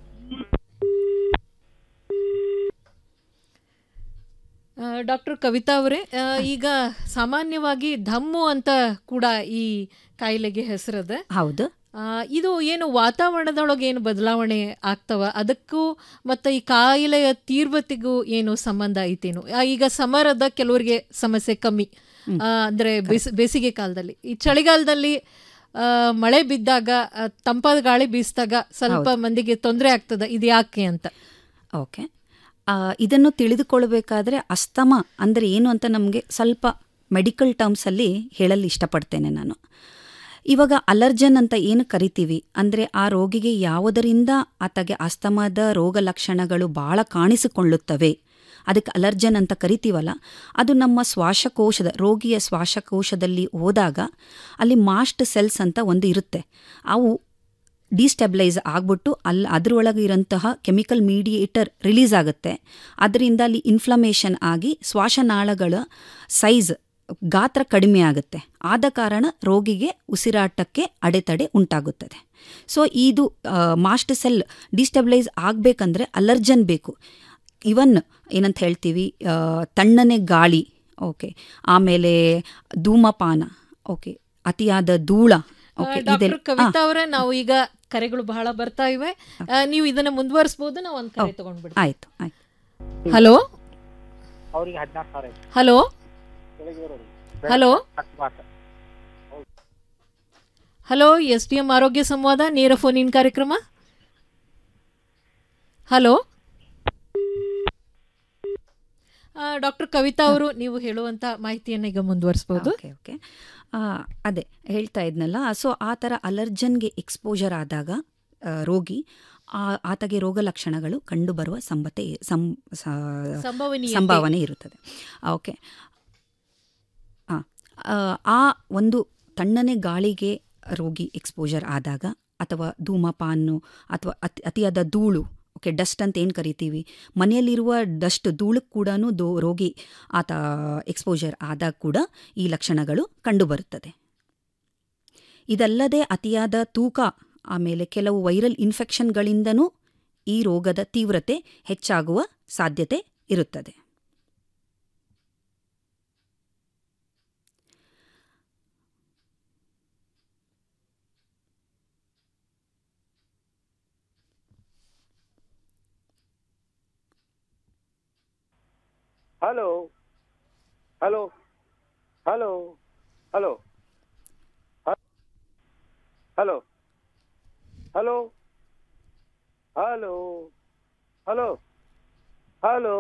ಡಾಕ್ಟರ್ ಕವಿತಾ ಅವರೇ ಆ, ಈಗ ಸಾಮಾನ್ಯವಾಗಿ ಧಮ್ಮು ಅಂತ ಕೂಡ ಈ ಕಾಯಿಲೆಗೆ ಹೆಸರದ ಹೌದು ಇದು ಏನು ವಾತಾವರಣದೊಳಗೆ ಏನು ಬದಲಾವಣೆ ಆಗ್ತವ ಅದಕ್ಕೂ ಮತ್ತು ಈ ಕಾಯಿಲೆಯ ತೀವ್ರತೆಗೂ ಏನು ಸಂಬಂಧ ಐತೇನು ಆ, ಈಗ ಸಮರದ ಕೆಲವರಿಗೆ ಸಮಸ್ಯೆ ಕಮ್ಮಿ ಆ, ಅಂದ್ರೆ ಬೇಸ- ಬೇಸಿಗೆ ಕಾಲದಲ್ಲಿ ಈ ಚಳಿಗಾಲದಲ್ಲಿ ಆ, ಮಳೆ ಬಿದ್ದಾಗ ಆ, ತಂಪಾದ ಗಾಳಿ ಬೀಸಿದಾಗ ಸ್ವಲ್ಪ ಮಂದಿಗೆ ತೊಂದರೆ ಆಗ್ತದ ಇದು ಯಾಕೆ ಅಂತ ಓಕೆ ಆ, ಇದನ್ನು ತಿಳಿದುಕೊಳ್ಳಬೇಕಾದ್ರೆ ಅಸ್ತಮ ಅಂದರೆ ಏನು ಅಂತ ನಮಗೆ ಸ್ವಲ್ಪ ಮೆಡಿಕಲ್ ಟರ್ಮ್ಸಲ್ಲಿ ಹೇಳಲು ಇಷ್ಟಪಡ್ತೇನೆ ನಾನು ಇವಾಗ ಅಲರ್ಜನ್ ಅಂತ ಏನು ಕರಿತೀವಿ ಅಂದರೆ ಆ ರೋಗಿಗೆ ಯಾವುದರಿಂದ ಆತಗೆ ಅಸ್ತಮದ ರೋಗ ಲಕ್ಷಣಗಳು ಭಾಳ ಕಾಣಿಸಿಕೊಳ್ಳುತ್ತವೆ ಅದಕ್ಕೆ ಅಲರ್ಜನ್ ಅಂತ ಕರಿತೀವಲ್ಲ ಅದು ನಮ್ಮ ಶ್ವಾಸಕೋಶದ ರೋಗಿಯ ಶ್ವಾಸಕೋಶದಲ್ಲಿ ಹೋದಾಗ ಅಲ್ಲಿ ಮಾಸ್ಟ್ ಸೆಲ್ಸ್ ಅಂತ ಒಂದು ಇರುತ್ತೆ ಅವು ಡಿಸ್ಟೆಬಿಲೈಸ್ ಆಗ್ಬಿಟ್ಟು ಅಲ್ಲಿ ಅದರೊಳಗೆ ಇರೋಂತಹ ಕೆಮಿಕಲ್ ಮೀಡಿಯೇಟರ್ ರಿಲೀಸ್ ಆಗುತ್ತೆ ಅದರಿಂದ ಅಲ್ಲಿ ಇನ್ಫ್ಲಮೇಷನ್ ಆಗಿ ಶ್ವಾಸನಾಳಗಳ ಸೈಜ್ ಗಾತ್ರ ಕಡಿಮೆ ಆಗುತ್ತೆ ಆದ ಕಾರಣ ರೋಗಿಗೆ ಉಸಿರಾಟಕ್ಕೆ ಅಡೆತಡೆ ಉಂಟಾಗುತ್ತದೆ ಸೊ ಇದು ಮಾಸ್ಟ್ ಸೆಲ್ ಡಿಸ್ಟೆಬಿಲೈಸ್ ಆಗಬೇಕಂದ್ರೆ ಅಲರ್ಜನ್ ಬೇಕು ಇವನ್ ಏನಂತ ಹೇಳ್ತೀವಿ ಆ, ತಣ್ಣನೆ ಗಾಳಿ ಓಕೆ ಆಮೇಲೆ ಧೂಮಪಾನ ಓಕೆ ಅತಿಯಾದ ಧೂಳ ಓಕೆ ಡಾಕ್ಟರ್ ಇದೆಲ್ಲ ಕವಿತಾ ಅವರೇ ನಾವು ಈಗ ಕರೆಗಳು ಬಹಳ ಬರ್ತಾ ಇವೆ ಆ, ನೀವು ಇದನ್ನ ಮುಂದುವರಿಸಬಹುದು ನಾವು ಒಂದು ಕರೆ ತಗೊಂಡ್ಬಿಡ್ತೀವಿ ಆಯ್ತು ಆಯ್ತು ಹಲೋ ಅವರಿಗೆ ಹದಿನಾರು ಸಾವಿರ ಐತಿ ಹಲೋ ಬೆಳಗ್ಗೆ ಹಲೋ ಅಕಸ್ಮಾತ್ ಹಲೋ ಎಸ್ ಡಿ ಎಂ ಆರೋಗ್ಯ ಸಂವಾದ ನೇರ ಫೋನ್ ಇನ್ ಕಾರ್ಯಕ್ರಮ ಹಲೋ ಡಾಕ್ಟರ್ ಕವಿತಾ ಅವರು ನೀವು ಹೇಳುವಂತ ಮಾಹಿತಿಯನ್ನು ಈಗ ಮುಂದುವರಿಸಬಹುದು ಓಕೆ ಓಕೆ ಆ, ಅದೇ ಹೇಳ್ತಾ ಇದ್ನಲ್ಲ ಸೊ ಆ ಥರ ಅಲರ್ಜನ್ಗೆ ಎಕ್ಸ್ಪೋಜರ್ ಆದಾಗ ಆ, ರೋಗಿ ಆ ಆತಗೆ ರೋಗ ಲಕ್ಷಣಗಳು ಕಂಡುಬರುವ ಸಂಭತೆ ಸಂ ಸ- ಸಂಭವನೀಯತೆ. ಸಂಭಾವನೆ ಇರುತ್ತದೆ ಓಕೆ ಆ, ಆ, ಆ ಒಂದು ತಣ್ಣನೆ ಗಾಳಿಗೆ ರೋಗಿ ಎಕ್ಸ್ಪೋಜರ್ ಆದಾಗ ಅಥವಾ ಧೂಮಪಾನು ಅಥವಾ ಅತಿ ಅತಿಯಾದ ಧೂಳು ಓಕೆ ಡಸ್ಟ್ ಅಂತ ಏನು ಕರಿತೀವಿ ಮನೆಯಲ್ಲಿರುವ ಡಸ್ಟ್ ಧೂಳಕ್ಕೆ ಕೂಡ ದೋ ರೋಗಿ ಆತ ಎಕ್ಸ್ಪೋಜರ್ ಆದಾಗ ಕೂಡ ಈ ಲಕ್ಷಣಗಳು ಕಂಡುಬರುತ್ತದೆ ಇದಲ್ಲದೆ ಅತಿಯಾದ ತೂಕ ಆಮೇಲೆ ಕೆಲವು ವೈರಲ್ ಇನ್ಫೆಕ್ಷನ್ಗಳಿಂದನೂ ಈ ರೋಗದ ತೀವ್ರತೆ ಹೆಚ್ಚಾಗುವ ಸಾಧ್ಯತೆ ಇರುತ್ತದೆ hello hello hello hello hello hello hello hello hello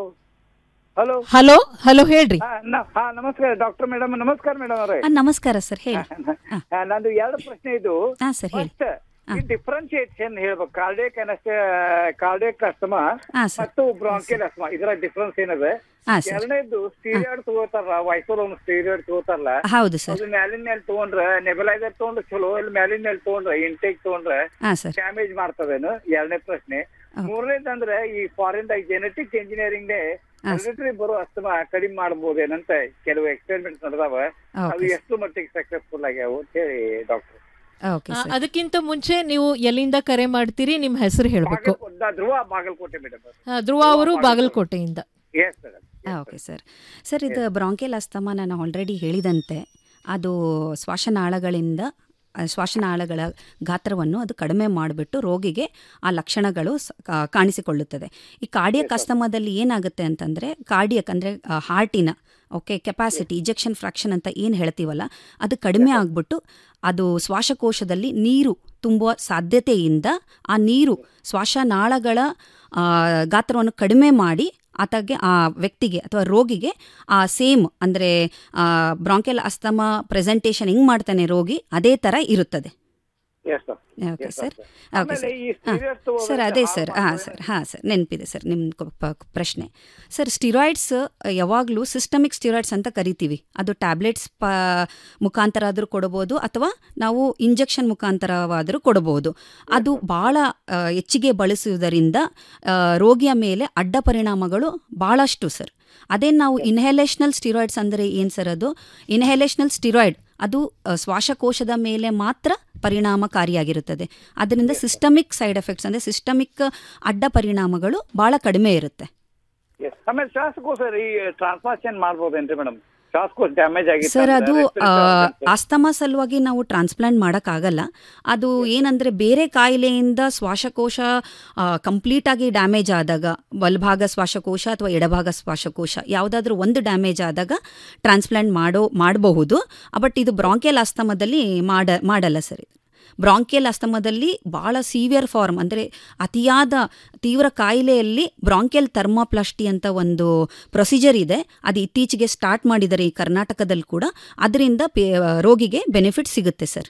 hello hello hello ಹೇಳ್ರಿ ಹಾ ನಮಸ್ಕಾರ ಡಾಕ್ಟರ್ ಮೇಡಮ್ ನಮಸ್ಕಾರ ಮೇಡಮ್ ಅವರೇ ಆ, ನಮಸ್ಕಾರ ಸರ್ ಹೇಳಿ ಆ, ನಂದು ಎರಡು ಪ್ರಶ್ನೆ ಇದು ಹಾ ಸರ್ ಹೇಳಿ ಫಸ್ಟ್ ಈ ಡಿಫ್ರೆನ್ಶಿಯೇಷನ್ ಹೇಳ್ಬೇಕು ಕಾರ್ಡಿಯಕ್ ಅನಷ್ಟೇ ಕಾರ್ಡಿಯಕ್ ಅಸ್ತಮ ಹಾ, ಸರ್. ಮತ್ತು ಬ್ರಾಂಕಿಯಲ್ ಅಸ್ತಮ ಇದರ ಡಿಫ್ರೆನ್ಸ್ ಏನದ ಹಾ, ಸರ್. ಎರಡನೇದು ಸ್ಟೀರಿಯಾಯ್ಡ್ ತಗೋತಾರಲ್ಲ ವೈಸೋಲ್ ಸ್ಟೀರಿಯಾಯ್ಡ್ ತಗೋತಾರಲ್ಲ ಹೌದು ಸರ್ ಅದು ಮ್ಯಾಲಿನ ಮೇಲೆ ತಗೊಂಡ್ರ ನೆಬಲೈಸರ್ ತಗೊಂಡ್ರೆ ಚಲೋ ಇಲ್ಲಿ ಮ್ಯಾಲಿನ ಮೇಲೆ ತಗೊಂಡ್ರ ಇಂಟೇಕ್ ತಗೊಂಡ್ರೆ ಹಾ ಸರ್ ಡ್ಯಾಮೇಜ್ ಮಾಡ್ತದೇನು ಎರಡನೇ ಪ್ರಶ್ನೆ ಮೂರನೇದಂದ್ರೆ ಈ ಫಾರಿನ್ ಜೆನೆಟಿಕ್ ಇಂಜಿನಿಯರಿಂಗ್ ಹೆರಿಡಿಟರಿ ಬರೋ ಅಸ್ತಮ ಕಡಿಮೆ ಮಾಡ್ಬೋದೇನಂತ ಕೆಲವು ಎಕ್ಸ್ಪೆರಿಮೆಂಟ್ಸ್ ನಡೆದಾವ ಅದು Okay, ಎಷ್ಟು ಮಟ್ಟಿಗೆ ಸಕ್ಸಸ್ಫುಲ್ ಆಗ್ಯಾವ ಅಂತ ಹೇಳಿ ಡಾಕ್ಟರ್ ಓಕೆ ಆ, ಅದಕ್ಕಿಂತ ಮುಂಚೆ ನೀವು ಎಲ್ಲಿಂದ ಕರೆ ಮಾಡ್ತೀರಿ ನಿಮ್ಮ ಹೆಸರು ಹೇಳಬೇಕು ಧ್ರುವ ಬಾಗಲಕೋಟೆ ಮೇಡಮ್ ಧ್ರುವ ಅವರು ಬಾಗಲಕೋಟೆಯಿಂದ yes madam okay sir sir ಇದು ಬ್ರಾಂಕೆಲ್ ಅಸ್ತಮ ನಾನು ಆಲ್ರೆಡಿ ಹೇಳಿದಂತೆ ಅದು ಶ್ವಾಸನಾಳಗಳಿಂದ ಆ, ಶ್ವಾಸನಾಳಗಳ ಗಾತ್ರವನ್ನು ಅದು ಕಡಿಮೆ ಮಾಡಿಬಿಟ್ಟು ರೋಗಿಗೆ ಆ ಲಕ್ಷಣಗಳು ಸ- ಕಾ- ಕಾಣಿಸಿಕೊಳ್ಳುತ್ತದೆ ಈ ಕಾರ್ಡಿಯಕ್ ಅಸ್ತಮದಲ್ಲಿ ಏನಾಗುತ್ತೆ ಅಂತಂದರೆ ಕಾರ್ಡಿಯಕ್ ಅಂದರೆ ಹಾರ್ಟಿನ ಓಕೆ ಕೆಪಾಸಿಟಿ ಇಜೆಕ್ಷನ್ ಫ್ರಾಕ್ಷನ್ ಅಂತ ಏನು ಹೇಳ್ತೀವಲ್ಲ ಅದು ಕಡಿಮೆ ಆಗಿಬಿಟ್ಟು ಅದು ಶ್ವಾಸಕೋಶದಲ್ಲಿ ನೀರು ತುಂಬುವ ಸಾಧ್ಯತೆಯಿಂದ ಆ ನೀರು ಶ್ವಾಸನಾಳಗಳ ಆ, ಗಾತ್ರವನ್ನು ಕಡಿಮೆ ಮಾಡಿ ಆತಗೆ ಆ ವ್ಯಕ್ತಿಗೆ ಅಥವಾ ರೋಗಿಗೆ ಆ ಸೇಮ್ ಅಂದರೆ ಬ್ರಾಂಕೆಲ್ ಅಸ್ತಮ ಪ್ರೆಸೆಂಟೇಷನ್ ಹೆಂಗೆ ಮಾಡ್ತಾನೆ ರೋಗಿ ಅದೇ ಥರ ಇರುತ್ತದೆ yes sir okay Yes, sir sir. Okay ಆಮೇಲೆ ಸರ್ ಈ steroids ತಗೋಬೇಕಾದ್ರೆ ಸರ್ ಅದೇ harm ಸರ್ ಹಾಂ ಸರ್ ಹಾಂ ಸರ್ ನೆನಪಿದೆ ಸರ್ ನಿಮ್ಮ ಪ- ಪ್ರಶ್ನೆ ಸರ್ ಸ್ಟಿರಾಯ್ಡ್ಸ್ ಯಾವಾಗಲೂ ಸಿಸ್ಟಮಿಕ್ ಸ್ಟಿರಾಯ್ಡ್ಸ್ ಅಂತ ಕರಿತೀವಿ ಅದು ಟ್ಯಾಬ್ಲೆಟ್ಸ್ ಪ ಮುಖಾಂತರ ಆದರೂ ಕೊಡಬಹುದು ಅಥವಾ ನಾವು ಇಂಜೆಕ್ಷನ್ ಮುಖಾಂತರವಾದರೂ ಕೊಡಬಹುದು ಅದು ಭಾಳ ಆ, ಹೆಚ್ಚಿಗೆ ಬಳಸುವುದರಿಂದ ಆ, ರೋಗಿಯ ಮೇಲೆ ಅಡ್ಡ ಪರಿಣಾಮಗಳು ಭಾಳಷ್ಟು ಸರ್ ಅದೇ ನಾವು ಇನ್ಹೇಲೇಷನಲ್ ಸ್ಟಿರಾಯ್ಡ್ಸ್ ಅಂದರೆ ಏನು ಸರ್ ಅದು ಇನ್ಹೇಲೇಷನಲ್ ಸ್ಟಿರಾಯ್ಡ್ ಅದು ಆ, ಶ್ವಾಸಕೋಶದ ಮೇಲೆ ಮಾತ್ರ ಪರಿಣಾಮಕಾರಿಯಾಗಿರುತ್ತದೆ ಅದರಿಂದ ಸಿಸ್ಟಮಿಕ್ ಸೈಡ್ ಎಫೆಕ್ಟ್ಸ್ ಅಂದರೆ ಸಿಸ್ಟಮಿಕ್ ಅಡ್ಡ ಪರಿಣಾಮಗಳು ಭಾಳ ಕಡಿಮೆ ಇರುತ್ತೆ Yes. ಆಮೇಲೆ ಶ್ವಾಸಕೋಶ ಈ ಟ್ರಾನ್ಸ್ಫಾಷನ್ ಮಾಡ್ಬೋದೇನ್ರಿ ಮೇಡಮ್ ಶ್ವಾಸಕೋಶ ಡ್ಯಾಮೇಜ್ ಆಗಿತ್ತು ಸರ್ ಅಂದ್ರೆ ಅದು respiratory organs. ಆಸ್ತಮಾ ಸಲುವಾಗಿ ನಾವು ಟ್ರಾನ್ಸ್ಪ್ಲಾಂಟ್ ಮಾಡೋಕ್ಕಾಗಲ್ಲ ಅದು ಏನಂದರೆ ಬೇರೆ ಕಾಯಿಲೆಯಿಂದ ಶ್ವಾಸಕೋಶ ಕಂಪ್ಲೀಟಾಗಿ ಡ್ಯಾಮೇಜ್ ಆದಾಗ ಬಲಭಾಗ ಶ್ವಾಸಕೋಶ ಅಥವಾ ಎಡಭಾಗ ಶ್ವಾಸಕೋಶ ಯಾವುದಾದ್ರೂ ಒಂದು ಡ್ಯಾಮೇಜ್ ಆದಾಗ ಟ್ರಾನ್ಸ್ಪ್ಲಾಂಟ್ ಮಾಡೋ ಮಾಡಬಹುದು ಬಟ್ ಇದು ಬ್ರಾಂಕಿಯಲ್ ಆಸ್ತಮದಲ್ಲಿ ಮಾಡ ಮಾಡಲ್ಲ ಸರ್ ಇದು ಬ್ರಾಂಕಿಯಲ್ ಅಸ್ತಮದಲ್ಲಿ ಭಾಳ ಸೀವಿಯರ್ ಫಾರ್ಮ್ ಅಂದರೆ ಅತಿಯಾದ ತೀವ್ರ ಕಾಯಿಲೆಯಲ್ಲಿ ಬ್ರಾಂಕಿಯಲ್ ಥರ್ಮೋಪ್ಲಾಸ್ಟಿ ಅಂತ ಒಂದು ಪ್ರೊಸೀಜರ್ ಇದೆ ಅದು ಇತ್ತೀಚೆಗೆ ಸ್ಟಾರ್ಟ್ ಮಾಡಿದ್ದಾರೆ ಈ ಕರ್ನಾಟಕದಲ್ಲಿ ಕೂಡ ಅದರಿಂದ ಪೇ ರೋಗಿಗೆ ಬೆನಿಫಿಟ್ ಸಿಗುತ್ತೆ ಸರ್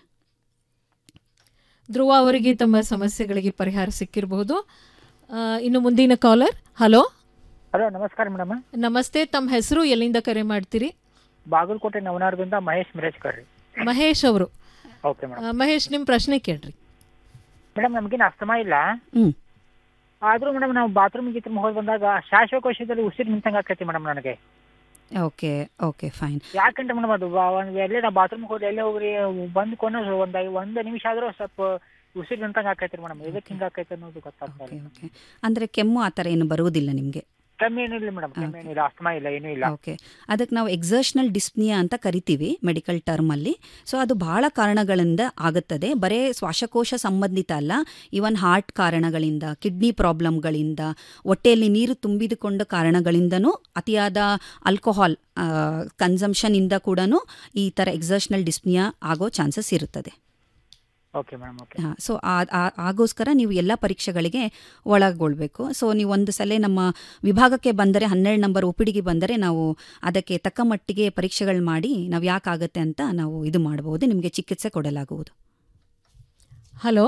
ಧ್ರುವ ಅವರಿಗೆ ತಮ್ಮ ಸಮಸ್ಯೆಗಳಿಗೆ ಪರಿಹಾರ ಸಿಕ್ಕಿರಬಹುದು ಆ, ಇನ್ನು ಮುಂದಿನ ಕಾಲರ್ ಹಲೋ ಹಲೋ ನಮಸ್ಕಾರ ಮೇಡಮ್ ನಮಸ್ತೆ ತಮ್ಮ ಹೆಸರು ಎಲ್ಲಿಂದ ಕರೆ ಮಾಡ್ತೀರಿ ಬಾಗಲಕೋಟೆ ನವನಾರದಿಂದ ಮಹೇಶ್ ಮಿರೇಜ್ಕರ್ ರೀ ಮಹೇಶ್ ಅವರು ಓಕೆ ಮೇಡಮ್ ಆ, ಮಹೇಶ್ ನಿಮ್ಮ ಪ್ರಶ್ನೆ ಕೇಳ್ರಿ ಮೇಡಮ್ ನಮಗೇನು ಅಸ್ತಮ ಇಲ್ಲ ಹ್ಮ್. ಆದ್ರೂ ಮೇಡಮ್ ನಾವು ಬಾತ್ರೂಮ್ ಗೀತ್ರೂಮ್ ಹೋಗಿ ಬಂದಾಗ ಶ್ವಾಸಕೋಶದಲ್ಲಿ ಉಸಿರು ನಿಂತಂಗೆ ಆಕೈತಿ ಮೇಡಮ್ ನನಗೆ ಓಕೆ ಓಕೆ ಫೈನ್ ಯಾಕಂದ್ರೆ ಮೇಡಮ್ ಅದು ಬಾ- ಒಂದ್ ಎಲ್ಲೇ ನಾವು ಬಾತ್ರೂಮ್ ಹೋಗಿ ಎಲ್ಲೇ ಹೋಗ್ರಿ ಬಂದ್ ಕೊನೆ ಒಂದ್ ಐ- ಒಂದ್ ನಿಮಿಷ ಆದ್ರೂ ಸ್ವಲ್ಪ ಉಸಿರು ನಿಂತಂಗೆ ಆಕೈತಿ ಮೇಡಮ್ ಇದಕ್ಕೆ ಹಿಂಗೆ ಆಕೈತಿ ಅನ್ನೋದು ಗೊತ್ತಾಗ್ತಾ ಇಲ್ಲ ಓಕೆ ಅಂದರೆ ಕೆಮ್ಮು ಆ ಥರ ಏನು ಬರುವುದಿಲ್ಲ ನಿಮಗೆ ಕೆಮ್ಮು ಏನಿಲ್ಲ ಮೇಡಮ್ ಕೆಮ್ಮು ಏನಿಲ್ಲ ಅಸ್ತಮಾ ಇಲ್ಲ ಏನೂ ಇಲ್ಲ ಓಕೆ ಅದಕ್ಕೆ ನಾವು ಎಕ್ಸರ್ಷನಲ್ ಡಿಸ್ನಿಯಾ ಅಂತ ಕರಿತೀವಿ ಮೆಡಿಕಲ್ ಟರ್ಮಲ್ಲಿ ಸೊ ಅದು ಬಹಳ ಕಾರಣಗಳಿಂದ ಆಗುತ್ತದೆ ಬರೇ ಶ್ವಾಸಕೋಶ ಸಂಬಂಧಿತ ಅಲ್ಲ ಇವನ್ ಹಾರ್ಟ್ ಕಾರಣಗಳಿಂದ ಕಿಡ್ನಿ ಪ್ರಾಬ್ಲಮ್ಗಳಿಂದ ಹೊಟ್ಟೆಯಲ್ಲಿ ನೀರು ತುಂಬಿದುಕೊಂಡ ಕಾರಣಗಳಿಂದನೂ ಅತಿಯಾದ ಆಲ್ಕೋಹಾಲ್ ಕನ್ಸಂಪ್ಷನಿಂದ ಕೂಡ ಈ ಥರ ಎಕ್ಸರ್ಷನಲ್ ಡಿಸ್ನಿಯಾ ಆಗೋ ಚಾನ್ಸಸ್ ಇರುತ್ತದೆ ಓಕೆ ಮೇಡಮ್ ಓಕೆ ಹಾಂ ಸೊ ಆಗೋಸ್ಕರ ನೀವು ಎಲ್ಲ ಪರೀಕ್ಷೆಗಳಿಗೆ ಒಳಗೊಳ್ಬೇಕು ಸೊ ನೀವು ಒಂದು ಸಲ ನಮ್ಮ ವಿಭಾಗಕ್ಕೆ ಬಂದರೆ ಹನ್ನೆರಡು ನಂಬರ್ ಒ ಪಿ ಡಿಗೆ ಬಂದರೆ ನಾವು ಅದಕ್ಕೆ ತಕ್ಕ ಮಟ್ಟಿಗೆ ಪರೀಕ್ಷೆಗಳು ಮಾಡಿ ನಾವು ಯಾಕಾಗತ್ತೆ ಅಂತ ನಾವು ಇದು ಮಾಡಬಹುದು ನಿಮಗೆ ಚಿಕಿತ್ಸೆ ಕೊಡಲಾಗುವುದು ಹಲೋ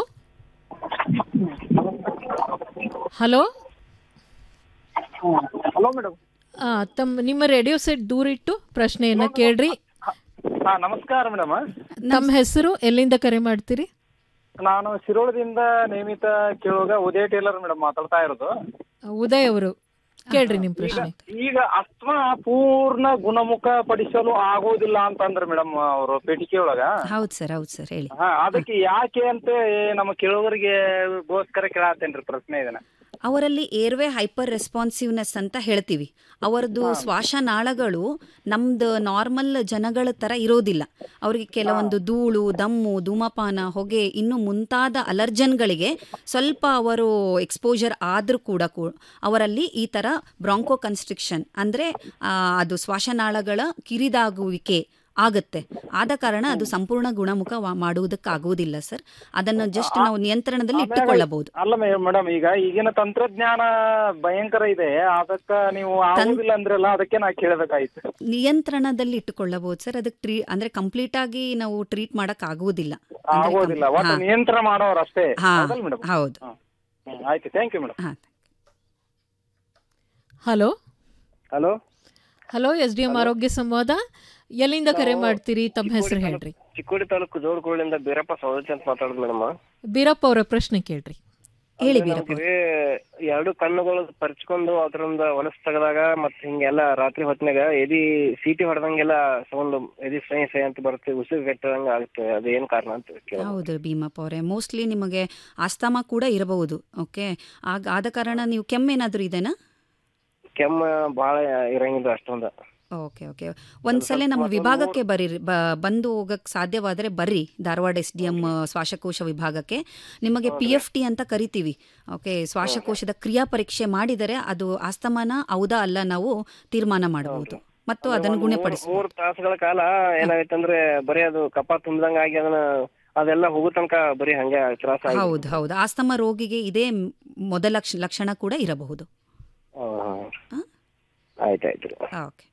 ಹಲೋ ಹಲೋ ಮೇಡಮ್ ಆ, ತಮ್ಮ ನಿಮ್ಮ ರೇಡಿಯೋ ಸೆಟ್ ದೂರ ಇಟ್ಟು ಪ್ರಶ್ನೆಯನ್ನ ಕೇಳ್ರಿ ಹಾ ನಮಸ್ಕಾರ ಮೇಡಮ್ ತಮ್ಮ ಹೆಸರು ಎಲ್ಲಿಂದ ಕರೆ ಮಾಡ್ತೀರಿ ನಾನು ಶಿರೋಳದಿಂದ ನೇಮಿತ ಕೇಳುವಾಗ ಉದಯ ಟೇಲರ್ ಮೇಡಮ್ ಮಾತಾಡ್ತಾ ಇರೋದು ಉದಯ್ ಅವರು ಕೇಳ್ರಿ ನಿಮ್ ಈಗ ಪ್ರಶ್ನೆ ಈಗ ಅಸ್ತಮಾ ಪೂರ್ಣ ಗುಣಮುಖ ಪಡಿಸಲು ಆಗೋದಿಲ್ಲ ಅಂತಂದ್ರೆ ಮೇಡಮ್ ಅವರು ಪೇಟಿಕೆ ಒಳಗ ಹೌದು ಸರ್ ಹೌದು ಸರ್ ಹೇಳಿ ಹಾ ಅದಕ್ಕೆ ಯಾಕೆ ಅಂತ ನಮ್ಮ ಕೇಳುವರಿಗೆ ಗೋಸ್ಕರ ಕೇಳತ್ತೇನ್ರಿ ಪ್ರಶ್ನೆ ಇದನ್ನ ಅವರಲ್ಲಿ ಏರ್ವೇ ಹೈಪರ್ ರೆಸ್ಪಾನ್ಸಿವ್ನೆಸ್ ಅಂತ ಹೇಳ್ತೀವಿ ಅವರದ್ದು ಶ್ವಾಸನಾಳಗಳು ನಮ್ದು ನಾರ್ಮಲ್ ಜನಗಳ ಥರ ಇರೋದಿಲ್ಲ ಅವರಿಗೆ ಕೆಲವೊಂದು ಧೂಳು ದಮ್ಮು ಧೂಮಪಾನ ಹೊಗೆ ಇನ್ನು ಮುಂತಾದ ಅಲರ್ಜನ್ಗಳಿಗೆ ಸ್ವಲ್ಪ ಅವರು ಎಕ್ಸ್ಪೋಜರ್ ಆದರೂ ಕೂಡ ಕೂ- ಅವರಲ್ಲಿ ಈ ಥರ ಬ್ರಾಂಕೋ ಕನ್ಸ್ಟ್ರಿಕ್ಷನ್ ಅಂದರೆ ಅದು ಶ್ವಾಸನಾಳಗಳ ಕಿರಿದಾಗುವಿಕೆ ಆಗುತ್ತೆ ಆದ ಕಾರಣ ಅದು ಸಂಪೂರ್ಣ ಗುಣಮುಖ ವಾ- ಮಾಡುವುದಕ್ಕಾಗುವುದಿಲ್ಲ ಸರ್ ಅದನ್ನು ಜಸ್ಟ್ ನಾವು ನಿಯಂತ್ರಣದಲ್ಲಿ ಇಟ್ಟುಕೊಳ್ಳಬಹುದು ಅಲ್ಲ ಮೇಡಮ್ ಈಗ ಈಗಿನ ತಂತ್ರಜ್ಞಾನ ಭಯಂಕರ ಇದೆ ಅದಕ್ಕ ನೀವು ಆಗೋದಿಲ್ಲ ಅಂದ್ರಲ್ಲ ಅದಕ್ಕೆ ನಾ ಕೇಳಬೇಕಾಯ್ತು ನಿಯಂತ್ರಣದಲ್ಲಿ ಇಟ್ಟುಕೊಳ್ಳಬಹುದು ಸರ್ ಅದಕ್ಕೆ ಟ್ರೀ ಅಂದ್ರೆ ಕಂಪ್ಲೀಟ್ ಆಗಿ ನಾವು ಟ್ರೀಟ್ ಮಾಡಕ್ ಆಗುವುದಿಲ್ಲ ಅಂದ್ರೆ ಆಗೋದಿಲ್ಲ ಕಂ- ಒಟ್ಟು ಹಾ. ನಿಯಂತ್ರಣ ಮಾಡೋರು ಅಷ್ಟೇ ಹಾ, ಹೌದಲ್ಲ ಮೇಡಮ್ ಹೌದು ಆಯ್ತು thank you madam hello hello hello S D M ಆರೋಗ್ಯ ಸಂವಾದ ಎಲ್ಲಿಂದ ಕರೆ ಮಾಡ್ತೀರಿ ತಮ್ಮ ಹೆಸರು ಹೇಳ್ರಿ ಚಿಕ್ಕೋಡಿ ತಾಲೂಕು ಜೋಡ್ಕೊಳ್ಳಿಂದ ಬೀರಪ್ಪ ಸೌದತ್ತಿ ಅಂತ ಮಾತಾಡೋದು ಮೇಡಮ್ ಬೀರಪ್ಪ ಅವರ ಪ್ರಶ್ನೆ ಕೇಳ್ರಿ ಹೇಳಿ ನಮ್ಗೆ ಎರಡು ಕಣ್ಣುಗಳು ಪರ್ಚ್ಕೊಂಡು ಅದರಿಂದ ಹೊಲಸ್ ತೆಗದಾಗ ಮತ್ ಹಿಂಗೆಲ್ಲ ರಾತ್ರಿ ಹೊತ್ನಾಗ ಎದಿ ಸೀಟಿ ಹೊಡೆದಂಗೆಲ್ಲ ಸೌಂಡ್ ಎದಿ ಸೈ ಸೈ ಅಂತ ಬರುತ್ತೆ ಉಸಿರು ಗಟ್ಟದಂಗ ಆಗುತ್ತೆ ಅದು ಏನ್ ಕಾರಣ ಅಂತ ಕೇಳೋದು. ಹೌದು ಭೀಮಪ್ಪ ಅವರೇ ಮೋಸ್ಟ್ಲಿ ನಿಮಗೆ ಆಸ್ತಮಾ ಕೂಡ ಇರಬಹುದು ಓಕೆ ಆಗ ಆದ ಕಾರಣ ನೀವು ಕೆಮ್ಮೇನಾದ್ರೂ ಇದೆನಾ ಕೆಮ್ಮ ಬಹಳ ಇರಂಗಿಲ್ಲ ಅಷ್ಟೊಂದ ಓಕೆ ಓಕೆ ಒಂದ್ಸಲ ನಮ್ಮ ವಿಭಾಗಕ್ಕೆ ಬರ್ರಿ ಬ- ಬಂದು ಹೋಗಕ್ಕೆ ಸಾಧ್ಯವಾದರೆ ಬರ್ರಿ ಧಾರವಾಡ ಎಸ್ ಡಿ ಎಂ ಶ್ವಾಸಕೋಶ ವಿಭಾಗಕ್ಕೆ ನಿಮಗೆ ಪಿ ಎಫ್ ಟಿ ಅಂತ ಕರಿತೀವಿ ಓಕೆ ಶ್ವಾಸಕೋಶದ ಕ್ರಿಯಾ ಪರೀಕ್ಷೆ ಮಾಡಿದರೆ ಅದು ಆಸ್ತಮಾನ ಹೌದಾ ಅಲ್ಲ ನಾವು ತೀರ್ಮಾನ ಮಾಡಬಹುದು ಮತ್ತು ಅದನ್ನು ಗುಣಪಡಿಸ ಮೂರ್ ತಾಸುಗಳ ಕಾಲ ಏನಾಗೈತೆ ಅಂದ್ರೆ ಬರೀ ಅದು ಕಪ ತುಂಬ್ದಂಗ ಆಗಿ ಅದನ್ನ ಅದೆಲ್ಲ ಹೋಗೋ ತನಕ ಬರೀ ಹಂಗೆ ತ್ರಾಸ ಆಗಿ ಹೌದು ಹೌದು ಆಸ್ತಮ ರೋಗಿಗೆ ಇದೇ ಮೊದಲ ಲಕ್ಷ- ಲಕ್ಷಣ ಕೂಡ ಇರಬಹುದು ಆಯ್ತಾಯ್ತು ಓಕೆ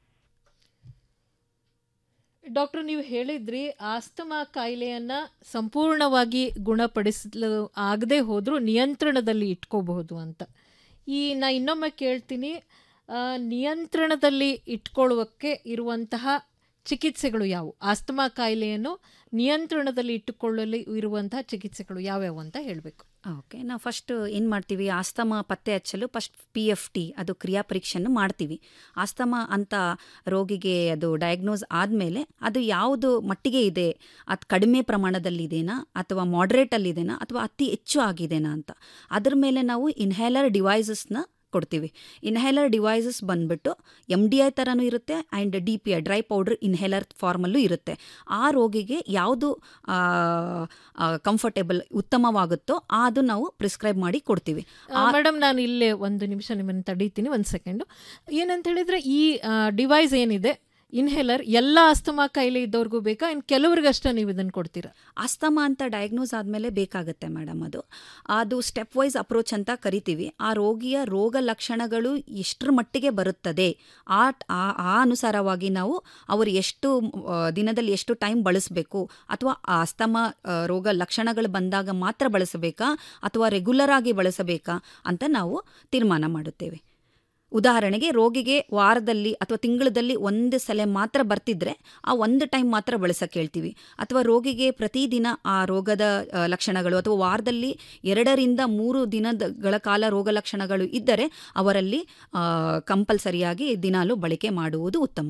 ಡಾಕ್ಟರ್ ನೀವು ಹೇಳಿದ್ರಿ ಆಸ್ತಮಾ ಕಾಯಿಲೆಯನ್ನ ಸಂಪೂರ್ಣವಾಗಿ ಗುಣಪಡಿಸಲು ಆಗದೆ ಹೋದರೂ ನಿಯಂತ್ರಣದಲ್ಲಿ ಇಟ್ಕೋಬಹುದು ಅಂತ ಈ ನಾ ಇನ್ನೊಮ್ಮೆ ಕೇಳ್ತೀನಿ ಆ, ನಿಯಂತ್ರಣದಲ್ಲಿ ಇಟ್ಕೊಳ್ಳುವಕ್ಕೆ ಇರುವಂತಹ ಚಿಕಿತ್ಸೆಗಳು ಯಾವುವು ಆಸ್ತಮಾ ಕಾಯಿಲೆಯನ್ನು ನಿಯಂತ್ರಣದಲ್ಲಿ ಇಟ್ಟುಕೊಳ್ಳಲು ಇರುವಂತಹ ಚಿಕಿತ್ಸೆಗಳು ಯಾವ್ಯಾವು ಅಂತ ಹೇಳಬೇಕು ಓಕೆ ನಾವು ಫಸ್ಟ್ ಏನು ಮಾಡ್ತೀವಿ ಆಸ್ತಮಾ ಪತ್ತೆ ಹಚ್ಚಲು ಫಸ್ಟ್ ಪಿ ಎಫ್ ಟಿ ಅದು ಕ್ರಿಯಾ ಪರೀಕ್ಷೆಯನ್ನು ಮಾಡ್ತೀವಿ ಆಸ್ತಮಾ ಅಂತ ರೋಗಿಗೆ ಅದು ಡಯಾಗ್ನೋಸ್ ಆದಮೇಲೆ ಅದು ಯಾವುದು ಮಟ್ಟಿಗೆ ಇದೆ ಅದು ಕಡಿಮೆ ಪ್ರಮಾಣದಲ್ಲಿದೆನಾ ಅಥವಾ ಮಾಡ್ರೇಟಲ್ಲಿದೆನಾ ಅಥವಾ ಅತಿ ಹೆಚ್ಚು ಆಗಿದೆನಾ ಅಂತ ಅದ್ರ ಮೇಲೆ ನಾವು ಇನ್ಹೇಲರ್ ಡಿವೈಸಸ್ನ ಕೊಡ್ತೀವಿ ಇನ್ಹೇಲರ್ ಡಿವೈಸಸ್ ಬಂದ್ಬಿಟ್ಟು ಎಮ್ ಡಿ ಐ ಥರನೂ ಇರುತ್ತೆ and D P I dry powder inhaler ಫಾರ್ಮಲ್ಲೂ ಇರುತ್ತೆ ಆ ರೋಗಿಗೆ ಯಾವುದು ಕಂಫರ್ಟೇಬಲ್ ಉತ್ತಮವಾಗುತ್ತೋ ಅದು ನಾವು ಪ್ರಿಸ್ಕ್ರೈಬ್ ಮಾಡಿ ಕೊಡ್ತೀವಿ ಮೇಡಮ್ ನಾನು ಇಲ್ಲೇ ಒಂದು ನಿಮಿಷ ನಿಮ್ಮನ್ನು ತಡೀತೀನಿ ಒಂದು ಸೆಕೆಂಡು ಏನಂತ ಹೇಳಿದ್ರೆ ಈ ಡಿವೈಸ್ ಏನಿದೆ ಇನ್ಹೇಲರ್ ಎಲ್ಲ ಆಸ್ತಮಾ ಕಾಯಿಲೆ ಇದ್ದವ್ರಿಗೂ ಬೇಕಾ ಇನ್ನು ಕೆಲವ್ರಿಗಷ್ಟೇ ನೀವು ಇದನ್ನು ಕೊಡ್ತೀರಾ ಆಸ್ತಮಾ ಅಂತ ಡಯಾಗ್ನೋಸ್ ಆದಮೇಲೆ ಬೇಕಾಗುತ್ತೆ ಮೇಡಮ್ ಅದು ಅದು ಸ್ಟೆಪ್ ವೈಸ್ ಅಪ್ರೋಚ್ ಅಂತ ಕರಿತೀವಿ ಆ ರೋಗಿಯ ರೋಗ ಲಕ್ಷಣಗಳು ಎಷ್ಟರ ಮಟ್ಟಿಗೆ ಬರುತ್ತದೆ ಆ ಆ ಆ ಅನುಸಾರವಾಗಿ ನಾವು ಅವರು ಎಷ್ಟು ಆ, ದಿನದಲ್ಲಿ ಎಷ್ಟು ಟೈಮ್ ಬಳಸಬೇಕು ಅಥವಾ ಆ ಆಸ್ತಮಾ ಆ, ರೋಗ ಲಕ್ಷಣಗಳು ಬಂದಾಗ ಮಾತ್ರ ಬಳಸಬೇಕಾ ಅಥವಾ ರೆಗ್ಯುಲರ್ ಆಗಿ ಬಳಸಬೇಕಾ ಅಂತ ನಾವು ತೀರ್ಮಾನ ಮಾಡುತ್ತೇವೆ ಉದಾಹರಣೆಗೆ ರೋಗಿಗೆ ವಾರದಲ್ಲಿ ಅಥವಾ ತಿಂಗಳಲ್ಲಿ ಒಂದು ಸಲ ಮಾತ್ರ ಬರ್ತಿದ್ರೆ ಆ ಒಂದು ಟೈಮ್ ಮಾತ್ರ ಬಳಸಕ್ಕೆ ಹೇಳ್ತೀವಿ ಅಥವಾ ರೋಗಿಗೆ ಪ್ರತಿದಿನ ಆ ರೋಗದ ಆ, ಲಕ್ಷಣಗಳು ಅಥವಾ ವಾರದಲ್ಲಿ ಎರಡರಿಂದ ಮೂರು ದಿನಗಳ ಕಾಲ ರೋಗ ಲಕ್ಷಣಗಳು ಇದ್ದರೆ ಅವರಲ್ಲಿ ಕಂಪಲ್ಸರಿಯಾಗಿ ದಿನಾಲು ಬಳಕೆ ಮಾಡುವುದು ಉತ್ತಮ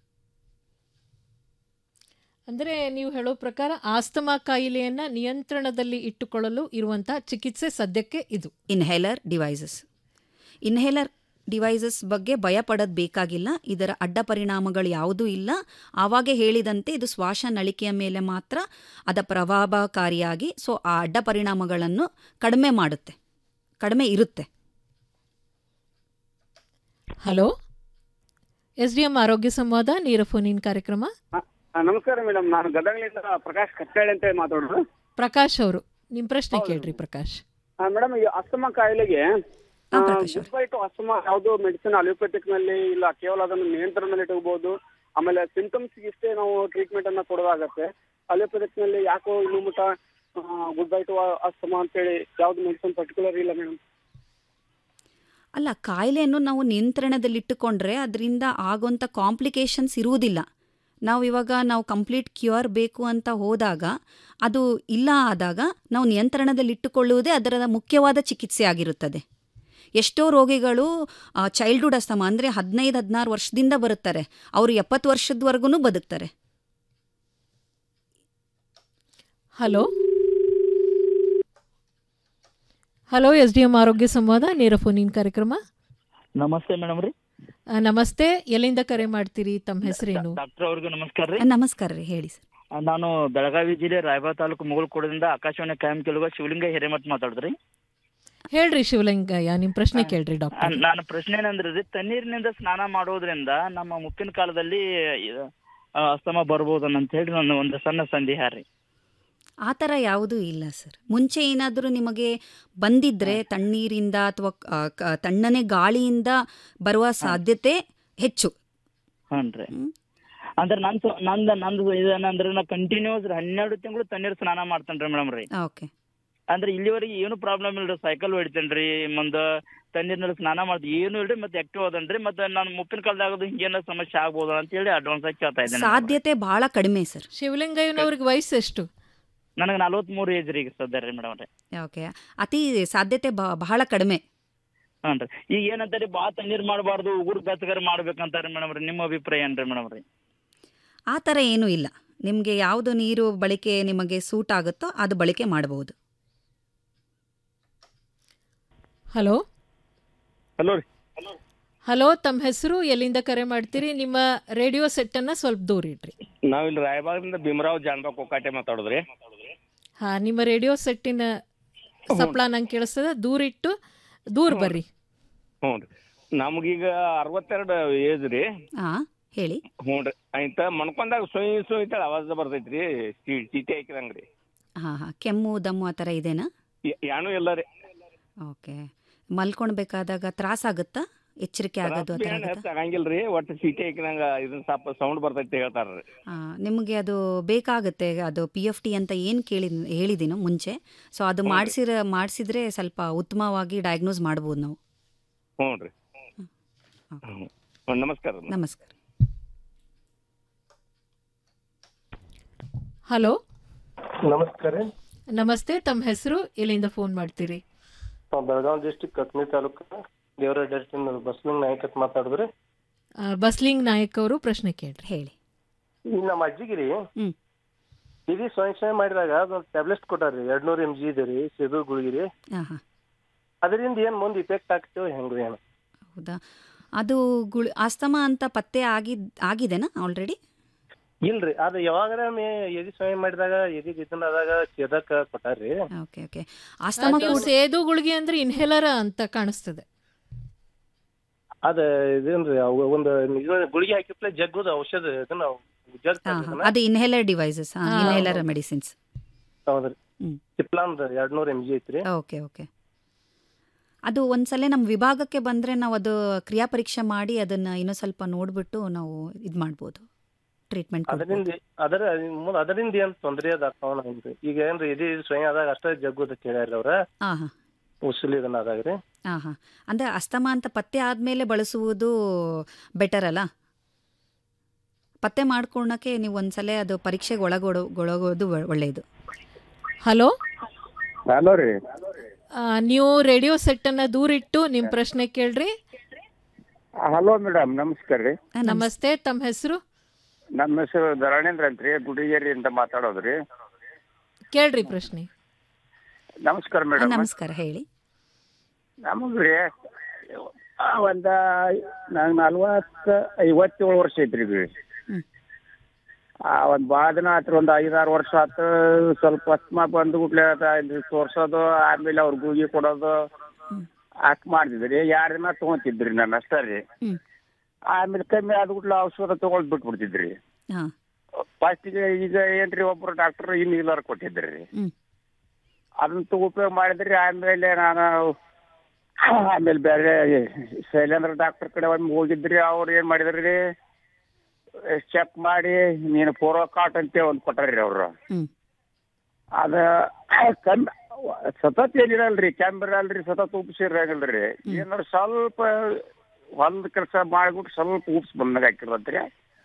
ಅಂದರೆ ನೀವು ಹೇಳೋ ಪ್ರಕಾರ ಆಸ್ತಮಾ ಕಾಯಿಲೆಯನ್ನ ನಿಯಂತ್ರಣದಲ್ಲಿ ಇಟ್ಟುಕೊಳ್ಳಲು ಇರುವಂತಹ ಚಿಕಿತ್ಸೆ ಸದ್ಯಕ್ಕೆ ಇದು ಇನ್ಹೇಲರ್ ಡಿವೈಸಸ್ ಇನ್ಹೇಲರ್ ಡಿವೈಸಸ್ ಬಗ್ಗೆ ಭಯ ಪಡೋದು ಬೇಕಾಗಿಲ್ಲ ಇದರ ಅಡ್ಡ ಪರಿಣಾಮಗಳು ಯಾವುದೂ ಇಲ್ಲ ಆವಾಗೇ ಹೇಳಿದಂತೆ ಇದು ಶ್ವಾಸನಳಿಕೆಯ ಮೇಲೆ ಮಾತ್ರ ಅದ ಪ್ರಭಾವಕಾರಿಯಾಗಿ ಸೊ ಆ ಅಡ್ಡ ಪರಿಣಾಮಗಳನ್ನು ಕಡಿಮೆ ಮಾಡುತ್ತೆ ಕಡಿಮೆ ಇರುತ್ತೆ ಹಲೋ ಎಸ್ ಡಿ ಎಂ ಆರೋಗ್ಯ ಸಂವಾದ ನೇರ ಫೋನ್ ಇನ್ ಕಾರ್ಯಕ್ರಮ ಆ, ನಮಸ್ಕಾರ ಮೇಡಮ್ ನಾನು ಗದಗಲಿಂದ ಪ್ರಕಾಶ್ ಕಚ್ಚಾಳಿ ಅಂತ ಮಾತಾಡೋದು ಪ್ರಕಾಶ್ ಅವರು ನಿಮ್ಮ ಪ್ರಶ್ನೆ ಕೇಳ್ರಿ ಪ್ರಕಾಶ್ ಮೇಡಮ್ ಈ ಅಸ್ತಮಾ ಕಾಯಿಲೆಗೆ ಟು ಅಸ್ತಮಾ ಯಾವುದು ಮೆಡಿಸಿನ್ ಅಲೋಪೆಥಿಕ್ ನಲ್ಲಿ ಇಲ್ಲ ಕೇವಲ ಅದನ್ನು ನಿಯಂತ್ರಣದಲ್ಲಿ ಇಟ್ಕೋಬಹುದು ಆಮೇಲೆ ಸಿಂಟಮ್ಸ್ ಇಷ್ಟೇ ನಾವು ಟ್ರೀಟ್ಮೆಂಟ್ ಅನ್ನ ಕೊಡೋದಾಗತ್ತೆ ಅಲೋಪೆಥಿಕ್ ನಲ್ಲಿ ಯಾಕೋ ಇನ್ನೂ ಮುಟ ಗುಡ್ ಬೈ ಟು ಅಸ್ತಮಾ ಅಂತೇಳಿ ಯಾವ್ದು ಮೆಡಿಸಿನ್ ಪರ್ಟಿಕ್ಯುಲರ್ ಇಲ್ಲ ಮೇಡಮ್ ಅಲ್ಲ ಕಾಯಿಲೆಯನ್ನು ನಾವು ನಿಯಂತ್ರಣದಲ್ಲಿಟ್ಟುಕೊಂಡ್ರೆ ಅದರಿಂದ ಆಗೋಂಥ ಕಾಂಪ್ಲಿಕೇಶನ್ಸ್ ಇರುವುದಿಲ್ಲ ನಾವು ಇವಾಗ ನಾವು ಕಂಪ್ಲೀಟ್ ಕ್ಯೂರ್ ಬೇಕು ಅಂತ ಹೋದಾಗ ಅದು ಇಲ್ಲ ಆದಾಗ ನಾವು ನಿಯಂತ್ರಣದಲ್ಲಿಟ್ಟುಕೊಳ್ಳುವುದೇ ಅದರ ಮುಖ್ಯವಾದ ಚಿಕಿತ್ಸೆ ಆಗಿರುತ್ತದೆ ಎಷ್ಟೋ ರೋಗಿಗಳು ಚೈಲ್ಡ್ಹುಡ್ ಅಸ್ತಮ ಅಂದರೆ ಹದಿನೈದು ಹದಿನಾರು ವರ್ಷದಿಂದ ಬರುತ್ತಾರೆ ಅವರು ಎಪ್ಪತ್ತು ವರ್ಷದವರೆಗೂ ಬದುಕ್ತಾರೆ hello hello S D M ಆರೋಗ್ಯ ಸಂವಾದ ನೇರ ಫೋನ್ ಇನ್ ಕಾರ್ಯಕ್ರಮ ನಮಸ್ತೆ ಮೇಡಮ್ ರೀ ಆ, ನಮಸ್ತೆ ಎಲ್ಲಿಂದ ಕರೆ ಮಾಡ್ತೀರಿ ತಮ್ಮ ಹೆಸರೇನು ಡಾಕ್ಟರ್ ಅವ್ರಿಗೂ ನಮಸ್ಕಾರ ರೀ ನಮಸ್ಕಾರ ರೀ ಹೇಳಿ ಸರ್ ಆ, ನಾನು ಬೆಳಗಾವಿ ಜಿಲ್ಲೆ ರಾಯಬಾಗ ತಾಲೂಕು ಮುಗುಳ್ಕೋಡದಿಂದ ಆಕಾಶವಾಣಿ ಕಾಯಂ ಕೇಳುವ ಶಿವಲಿಂಗ ಹಿರೇಮಠ್ ಮಾತಾಡಿದ್ರಿ ಹೇಳ್ರಿ ಶಿವಲಿಂಗಯ್ಯ ನಿಮ್ಮ ಪ್ರಶ್ನೆ ಕೇಳ್ರಿ ಆ, ಡಾಕ್ಟರ್ ನಾನು ಪ್ರಶ್ನೆ ಏನಂದ್ರೆ ರೀ ತಣ್ಣೀರಿನಿಂದ ಸ್ನಾನ ಮಾಡೋದ್ರಿಂದ ನಮ್ಮ ಮುಪ್ಪಿನ ಕಾಲದಲ್ಲಿ ಆ, ಅಸ್ತಮ ಬರ್ಬೋದು ಅಂತ ಹೇಳಿ ನನ್ನ ಒಂದು ಸಣ್ಣ ಸಂದೇಹ ರೀ ಆ ಥರ ಯಾವುದೂ ಇಲ್ಲ ಸರ್ ಮುಂಚೆ ಏನಾದರೂ ನಿಮಗೆ ಬಂದಿದ್ರೆ ತಣ್ಣೀರಿಂದ ಅಥವಾ ತಣ್ಣನೆ ಗಾಳಿಯಿಂದ ಬರುವ ಸಾಧ್ಯತೆ ಹೆಚ್ಚು ಹ್ಞೂ ರೀ ಅಂದ್ರೆ ನನ್ ಸ- ನಂದು ನಂದು ಇದೇನಂದ್ರೆ ನಾ ಕಂಟಿನ್ಯೂಸ್ ಹನ್ನೆರಡು ತಿಂಗಳು ತಣ್ಣೀರು ಸ್ನಾನ ಮಾಡ್ತೇನೆ ರೀ ಮೇಡಮ್ ರೀ ಓಕೆ ಅಂದ್ರೆ ಇಲ್ಲಿವರೆಗೆ ಏನು ಪ್ರಾಬ್ಲಮ್ ಇಲ್ರಿ ಸೈಕಲ್ ಹೊಡಿತೇನೆ ರೀ ಮುಂದೆ ತಣ್ಣೀರ್ನಲ್ಲಿ ಸ್ನಾನ ಮಾಡ್ತೀನಿ ಏನು ಇಲ್ರಿ ಮತ್ತೆ ಆಕ್ಟಿವ್ ಅದನ್ರಿ ಮತ್ತೆ ನಾನು ಮುಪ್ಪಿನ ಕಾಲದಾಗದು ಹಿಂಗೇನ ಸಮಸ್ಯೆ ಆಗ್ಬೋದು ಅಂತ ಹೇಳಿ ಅಡ್ವಾನ್ಸ್ ಆಗಿ ಕೇಳ್ತಾ ಇದ್ದೇನೆ ಸಾಧ್ಯತೆ ಬಹಳ ಕಡಿಮೆ ಸರ್ ಶಿವಲಿಂಗಯ್ಯನವ್ರಿಗೆ ವಯಸ್ಸು ಎಷ್ಟು ನನಗೆ ನಲವತ್ಮೂರು ಏಜ್ ರೀ ಈಗ ಸದ್ಯ ರೀ ಮೇಡಮ್ ರೀ ಓಕೆ ಅತಿ ಸಾಧ್ಯತೆ ಬ- ಬಹಳ ಕಡಿಮೆ ಹ್ಞೂ ರೀ ಈಗ ಏನಂತಾರೆ ಬಾ ತಣ್ಣೀರ್ ಮಾಡಬಾರ್ದು ಉಗುರು ಬೆಚ್ಚಗಾರ ಮಾಡ್ಬೇಕಂತಾರೆ ಮೇಡಮ್ ರೀ ನಿಮ್ಮ ಅಭಿಪ್ರಾಯ ಏನ್ರಿ ಮೇಡಮ್ ರೀ ಆ ಥರ ಏನೂ ಇಲ್ಲ ನಿಮಗೆ ಯಾವುದು ನೀರು ಬಳಕೆ ನಿಮಗೆ ಸೂಟ್ ಆಗುತ್ತೋ ಅದು ಬಳಕೆ ಮಾಡಬಹುದು ಹಲೋ ಹಲೋ ರೀ ಹಲೋ ತಮ್ಮ ಹೆಸರು ಎಲ್ಲಿಂದ ಕರೆ ಮಾಡ್ತೀರಿ ನಿಮ್ಮ ರೇಡಿಯೋ ಸೆಟ್ಟನ್ನು ಸ್ವಲ್ಪ ದೂರ ಇಡ್ರಿ ನಾವಿಲ್ಲಿ ರಾಯಬಾಗದಿಂದ ಭೀಮರಾವ್ ಜಾನ್ಬಾ ಕೊಕ್ಕಾಟೆ ಮಾತಾಡೋದ್ರಿ ಹಾ ನಿಮ್ಮ ರೇಡಿಯೋ ಸೆಟ್ಟಿನ ಸಪ್ಲ ನಂಗೆ ಕೇಳಿಸ್ತದ ದೂರ ಇಟ್ಟು ದೂರ ಬರ್ರಿ ಹ್ಞೂ ರೀ ನಮಗೀಗ ಅರವತ್ತೆರಡು ಏಜ್ ರೀ ಹಾಂ ಹೇಳಿ ಹ್ಞೂ ರೀ ಆಯ್ತಾ ಮಣ್ಕೊಂಡಾಗ ಸೊಯ್ ಸೊಯ್ ಅಂತೇಳಿ ಆವಾಜ ಬರ್ತೈತಿ ರೀ ಚೀಟಿ ಹಾಕಿದಂಗೆ ರೀ ಹಾಂ ಹಾಂ ಕೆಮ್ಮು ದಮ್ಮು ಆ ಥರ ಇದೆನಾ ಯಾನು ಇಲ್ಲ ರೀ ಓಕೆ ಮಲ್ಕೊಳ್ಬೇಕಾದಾಗ ತ್ರಾಸಾಗುತ್ತಾ ಎಚ್ಚರಿಕೆ ಆಗೋದು ಆ ಥರ ಏನು ಆಗುತ್ತಾ ಹೆಚ್ಚು ಆಗಂಗಿಲ್ಲ ರೀ ಒಟ್ಟು ಚೀಟಿ ಹಾಕಿದಂಗೆ ಇದನ್ನ ಸ್ವಲ್ಪ ಸೌಂಡ್ ಬರ್ತೈತಿ ಹೇಳ್ತಾರೆ ರೀ ಆ, ನಿಮಗೆ ಅದು ಬೇಕಾಗುತ್ತೆ ಅದು ಪಿ ಎಫ್ ಟಿ ಅಂತ ಏನು ಕೇಳಿ ಹೇಳಿದ್ದೀನೋ ಮುಂಚೆ ಸೊ ಅದು ಮಾಡಿಸಿರ ಮಾಡಿಸಿದ್ರೆ ಸ್ವಲ್ಪ ಉತ್ತಮವಾಗಿ ಡಯಾಗ್ನೋಸ್ ಮಾಡ್ಬೋದು ನಾವು ಹ್ಞೂ ರೀ ಹ್ಞೂ ನಮಸ್ಕಾರ ರೀ. ನಮಸ್ಕಾರ ಹಲೋ ನಮಸ್ಕಾರ ರೀ ನಮಸ್ತೆ ತಮ್ಮ ಹೆಸರು ಎಲ್ಲಿಂದ ಫೋನ್ ಮಾಡ್ತೀರಿ ನಾವು ಬೆಳಗಾವಿ ಡಿಸ್ಟಿಕ್ ಕತ್ನಿ ತಾಲೂಕು ದೇವರ ಡಸ್ಟಿನ್ ಬಸ್ಲಿಂಗ್ ನಾಯಕ್ ಅಂತ ಮಾತಾಡಿದ್ರಿ ಆ, ಬಸ್ಲಿಂಗ್ ನಾಯಕ್ ಅವರು ಪ್ರಶ್ನೆ ಕೇಳ್ರಿ ಹೇಳಿ ಈಗ ನಮ್ಮ ಅಜ್ಜಿಗೆ ರೀ ಇದು ಸ್ವಯಂ ಸ್ವಯಂ ಮಾಡಿದಾಗ ಅದೊಂದು ಟ್ಯಾಬ್ಲೆಟ್ ಕೊಟ್ಟಾರ್ರಿ ಎರಡ್ ನೂರು ಎಮ್ ಜಿ ಇದೆ ರೀ ಸಿದು ಗುಳಿಗೆ ರೀ ಹಾಂ ಹಾಂ ಅದರಿಂದ ಏನ್ ಮುಂದೆ ಇಫೆಕ್ಟ್ ಆಗ್ತೇವೆ ಹೆಂಗ್ರಿ ಏನು ಹೌದಾ ಅದು ಗುಳಿ ಆಸ್ತಮ ಅಂತ ಪತ್ತೆ ಆಗಿದ್ ಆಗಿದೆನಾ ಆಲ್ರೆಡಿ ಇಲ್ರಿ ಅದು ಯಾವಾಗಾರ ಮೇ ಎದಿ ಸ್ವಯಂ ಮಾಡಿದಾಗ ಎದಿ ಇದನ್ನ ಆದಾಗ ಸೇದಕ್ ಕೊಟ್ಟಾರ್ರಿ ಓಕೆ ಓಕೆ ಆ, ನೀವು ಸೇದು ಗುಳಿಗೆ ಅಂದ್ರೆ ಇನ್ಹೇಲರ್ ಅಂತ ಕಾಣಿಸ್ತದೆ ಅದ ಇದೇನ್ರಿ ಅವು ಒಂದು ಇದು ಗುಳಿಗೆ ಹಾಕಿಪ್ಲೆ ಜಗ್ಗುದ ಔಷಧ ಇದನ್ನ ಜಗ್ ಹಾಂ ಹಾಂ ಅದು ಇನ್ಹೇಲರ್ ಡಿವೈಸಸ್ ಹಾಂ ಹಾ, ಇನ್ಹೇಲರ್ ಹೌದು. ಮೆಡಿಸಿನ್ಸ್ ಹೌದ್ರಿ ಹ್ಮ್. ಚಿಪ್ಲಾನ್ದ ಎರಡ್ ನೂರು ಎಮ್ ಜಿ ಐತ್ರಿ ಓಕೆ ಓಕೆ ಅದು ಒಂದ್ಸಲ ನಮ್ಮ ವಿಭಾಗಕ್ಕೆ ಬಂದರೆ ನಾವು ಅದು ಕ್ರಿಯಾ ಪರೀಕ್ಷೆ ಮಾಡಿ ಅದನ್ನು ಇನ್ನೂ ಸ್ವಲ್ಪ ನೋಡಿಬಿಟ್ಟು ನಾವು ಇದು ಮಾಡ್ಬೋದು ಟ್ರೀಟ್ಮೆಂಟ್ ಅದರಿಂದ ಅದರ ಮುಂದ್ ಅದರಿಂದ ಏನ್ ತೊಂದ್ರೆ ಅದ ಇಲ್ರಿ ಈಗ ಏನ್ರಿ ಇದು ಸ್ವಯಂ ಆದಾಗ ಅಷ್ಟೇ ಜಗ್ಗುದ ಕೇಳ್ಯಾರ ಅವ್ರ ಹಾಂ ಹಾಂ ಉಸುಲಿ ಇದನ್ನ ಆದಾಗ ರೀ ಹಾಂ ಹಾಂ ಅಂದರೆ ಅಸ್ತಮ ಅಂತ ಪತ್ತೆ ಆದಮೇಲೆ ಬಳಸುವುದು ಬೆಟರ್ ಅಲ್ಲ ಪತ್ತೆ ಮಾಡ್ಕೊಳ್ಳೋಕೆ ನೀವು ಒಂದ್ಸಲ ಅದು ಪರೀಕ್ಷೆಗೆ ಒಳಗೊಡೋ ಒಳಗೋದು ಒ- ಒಳ್ಳೆಯದು ಹಲೋ ಹಲೋ ರೀ ಆ, ನೀವು ರೇಡಿಯೋ ಸೆಟ್ಟನ್ನು ದೂರ ಇಟ್ಟು ನಿಮ್ಮ ಪ್ರಶ್ನೆ ಕೇಳ್ರಿ ಹಲೋ ಮೇಡಮ್ ನಮಸ್ಕಾರ ರೀ ನಮಸ್ತೆ ತಮ್ಮ ಹೆಸರು ನಮ್ಮ ಹೆಸರು ಧರಣೇಂದ್ರ ಅಂತ ರೀ ಗುಡಿಗೇರಿ ಅಂತ ಮಾತಾಡೋದ್ರಿ ಕೇಳ್ರಿ ಪ್ರಶ್ನೆ ನಮಸ್ಕಾರ ಮೇಡಮ್ ನಮಸ್ಕಾರ ಹೇಳಿ ನಮಗ್ರಿ ಒಂದ ನಂಗೆ ನಲ್ವತ್ತ ಐವತ್ತೇಳು ವರ್ಷ ಐತ್ರಿ ಈಗ ಆ ಒಂದ್ ಭಾಳ ದಿನ ಆತ್ರಿ ಒಂದ್ ಐದಾರು ವರ್ಷ ಆತು ಸ್ವಲ್ಪ ಅಸ್ಮಾ ಬಂದು ಗುಟ್ಲೆ ತೋರ್ಸೋದು ಆಮೇಲೆ ಅವ್ರ ಗೂಗಿ ಕೊಡೋದು ಅಷ್ಟ್ ಮಾಡ್ತಿದ್ರಿ ಎರಡು ದಿನ ತಗೊಂತಿದ್ರಿ ನಾನು ಅಷ್ಟೇ ರೀ ಆಮೇಲೆ ಕಮ್ಮಿ ಆದ ಗುಟ್ಲೆ ಔಷಧ ತಗೊಳ್ ಬಿಟ್ಬಿಡ್ತಿದ್ರಿ ಹಾ ಫಸ್ಟಿಗೆ ಈಗ ಏನ್ರಿ ಒಬ್ರು ಡಾಕ್ಟರ್ ಇನ್ ಇಲ್ಲರ್ ಕೊಟ್ಟಿದ್ರಿ ಹ್ಮ್. ಅದನ್ನ ತಗೋ ಉಪಯೋಗ ಮಾಡಿದ್ರಿ ಆಮೇಲೆ ನಾನು ಆಮೇಲೆ ಬೇರೆ ಶೈಲೇಂದ್ರ ಡಾಕ್ಟರ್ ಕಡೆ ಒಮ್ಮೆ ಹೋಗಿದ್ರಿ ಅವ್ರು ಏನ್ ಮಾಡಿದ್ರಿ ಚೆಕ್ ಮಾಡಿ ನೀನು ಪೂರ್ವಕಾಟ್ ಅಂತೇಳಿ ಒಂದು ಕೊಟ್ಟಾರ್ರಿ ಅವ್ರು ಹ್ಮ್. ಅದ ಕಮ್ಮಿ ಸತತ್ ಏನಿರಲ್ರಿ ಕೆಮ್ಮು ಇರಲ್ರಿ ಸತತ್ ಉಪ್ಸ್ ಇರಂಗಿಲ್ರಿ ಏನಾರ ಸ್ವಲ್ಪ ಹೊಲ್ದ ಕೆಲಸ ಮಾಡ್ಬಿಟ್ಟು ಸ್ವಲ್ಪ ಉಪ್ಸ್ ಬಂದಾಗ ಹಾಕಿರತ್ರಿ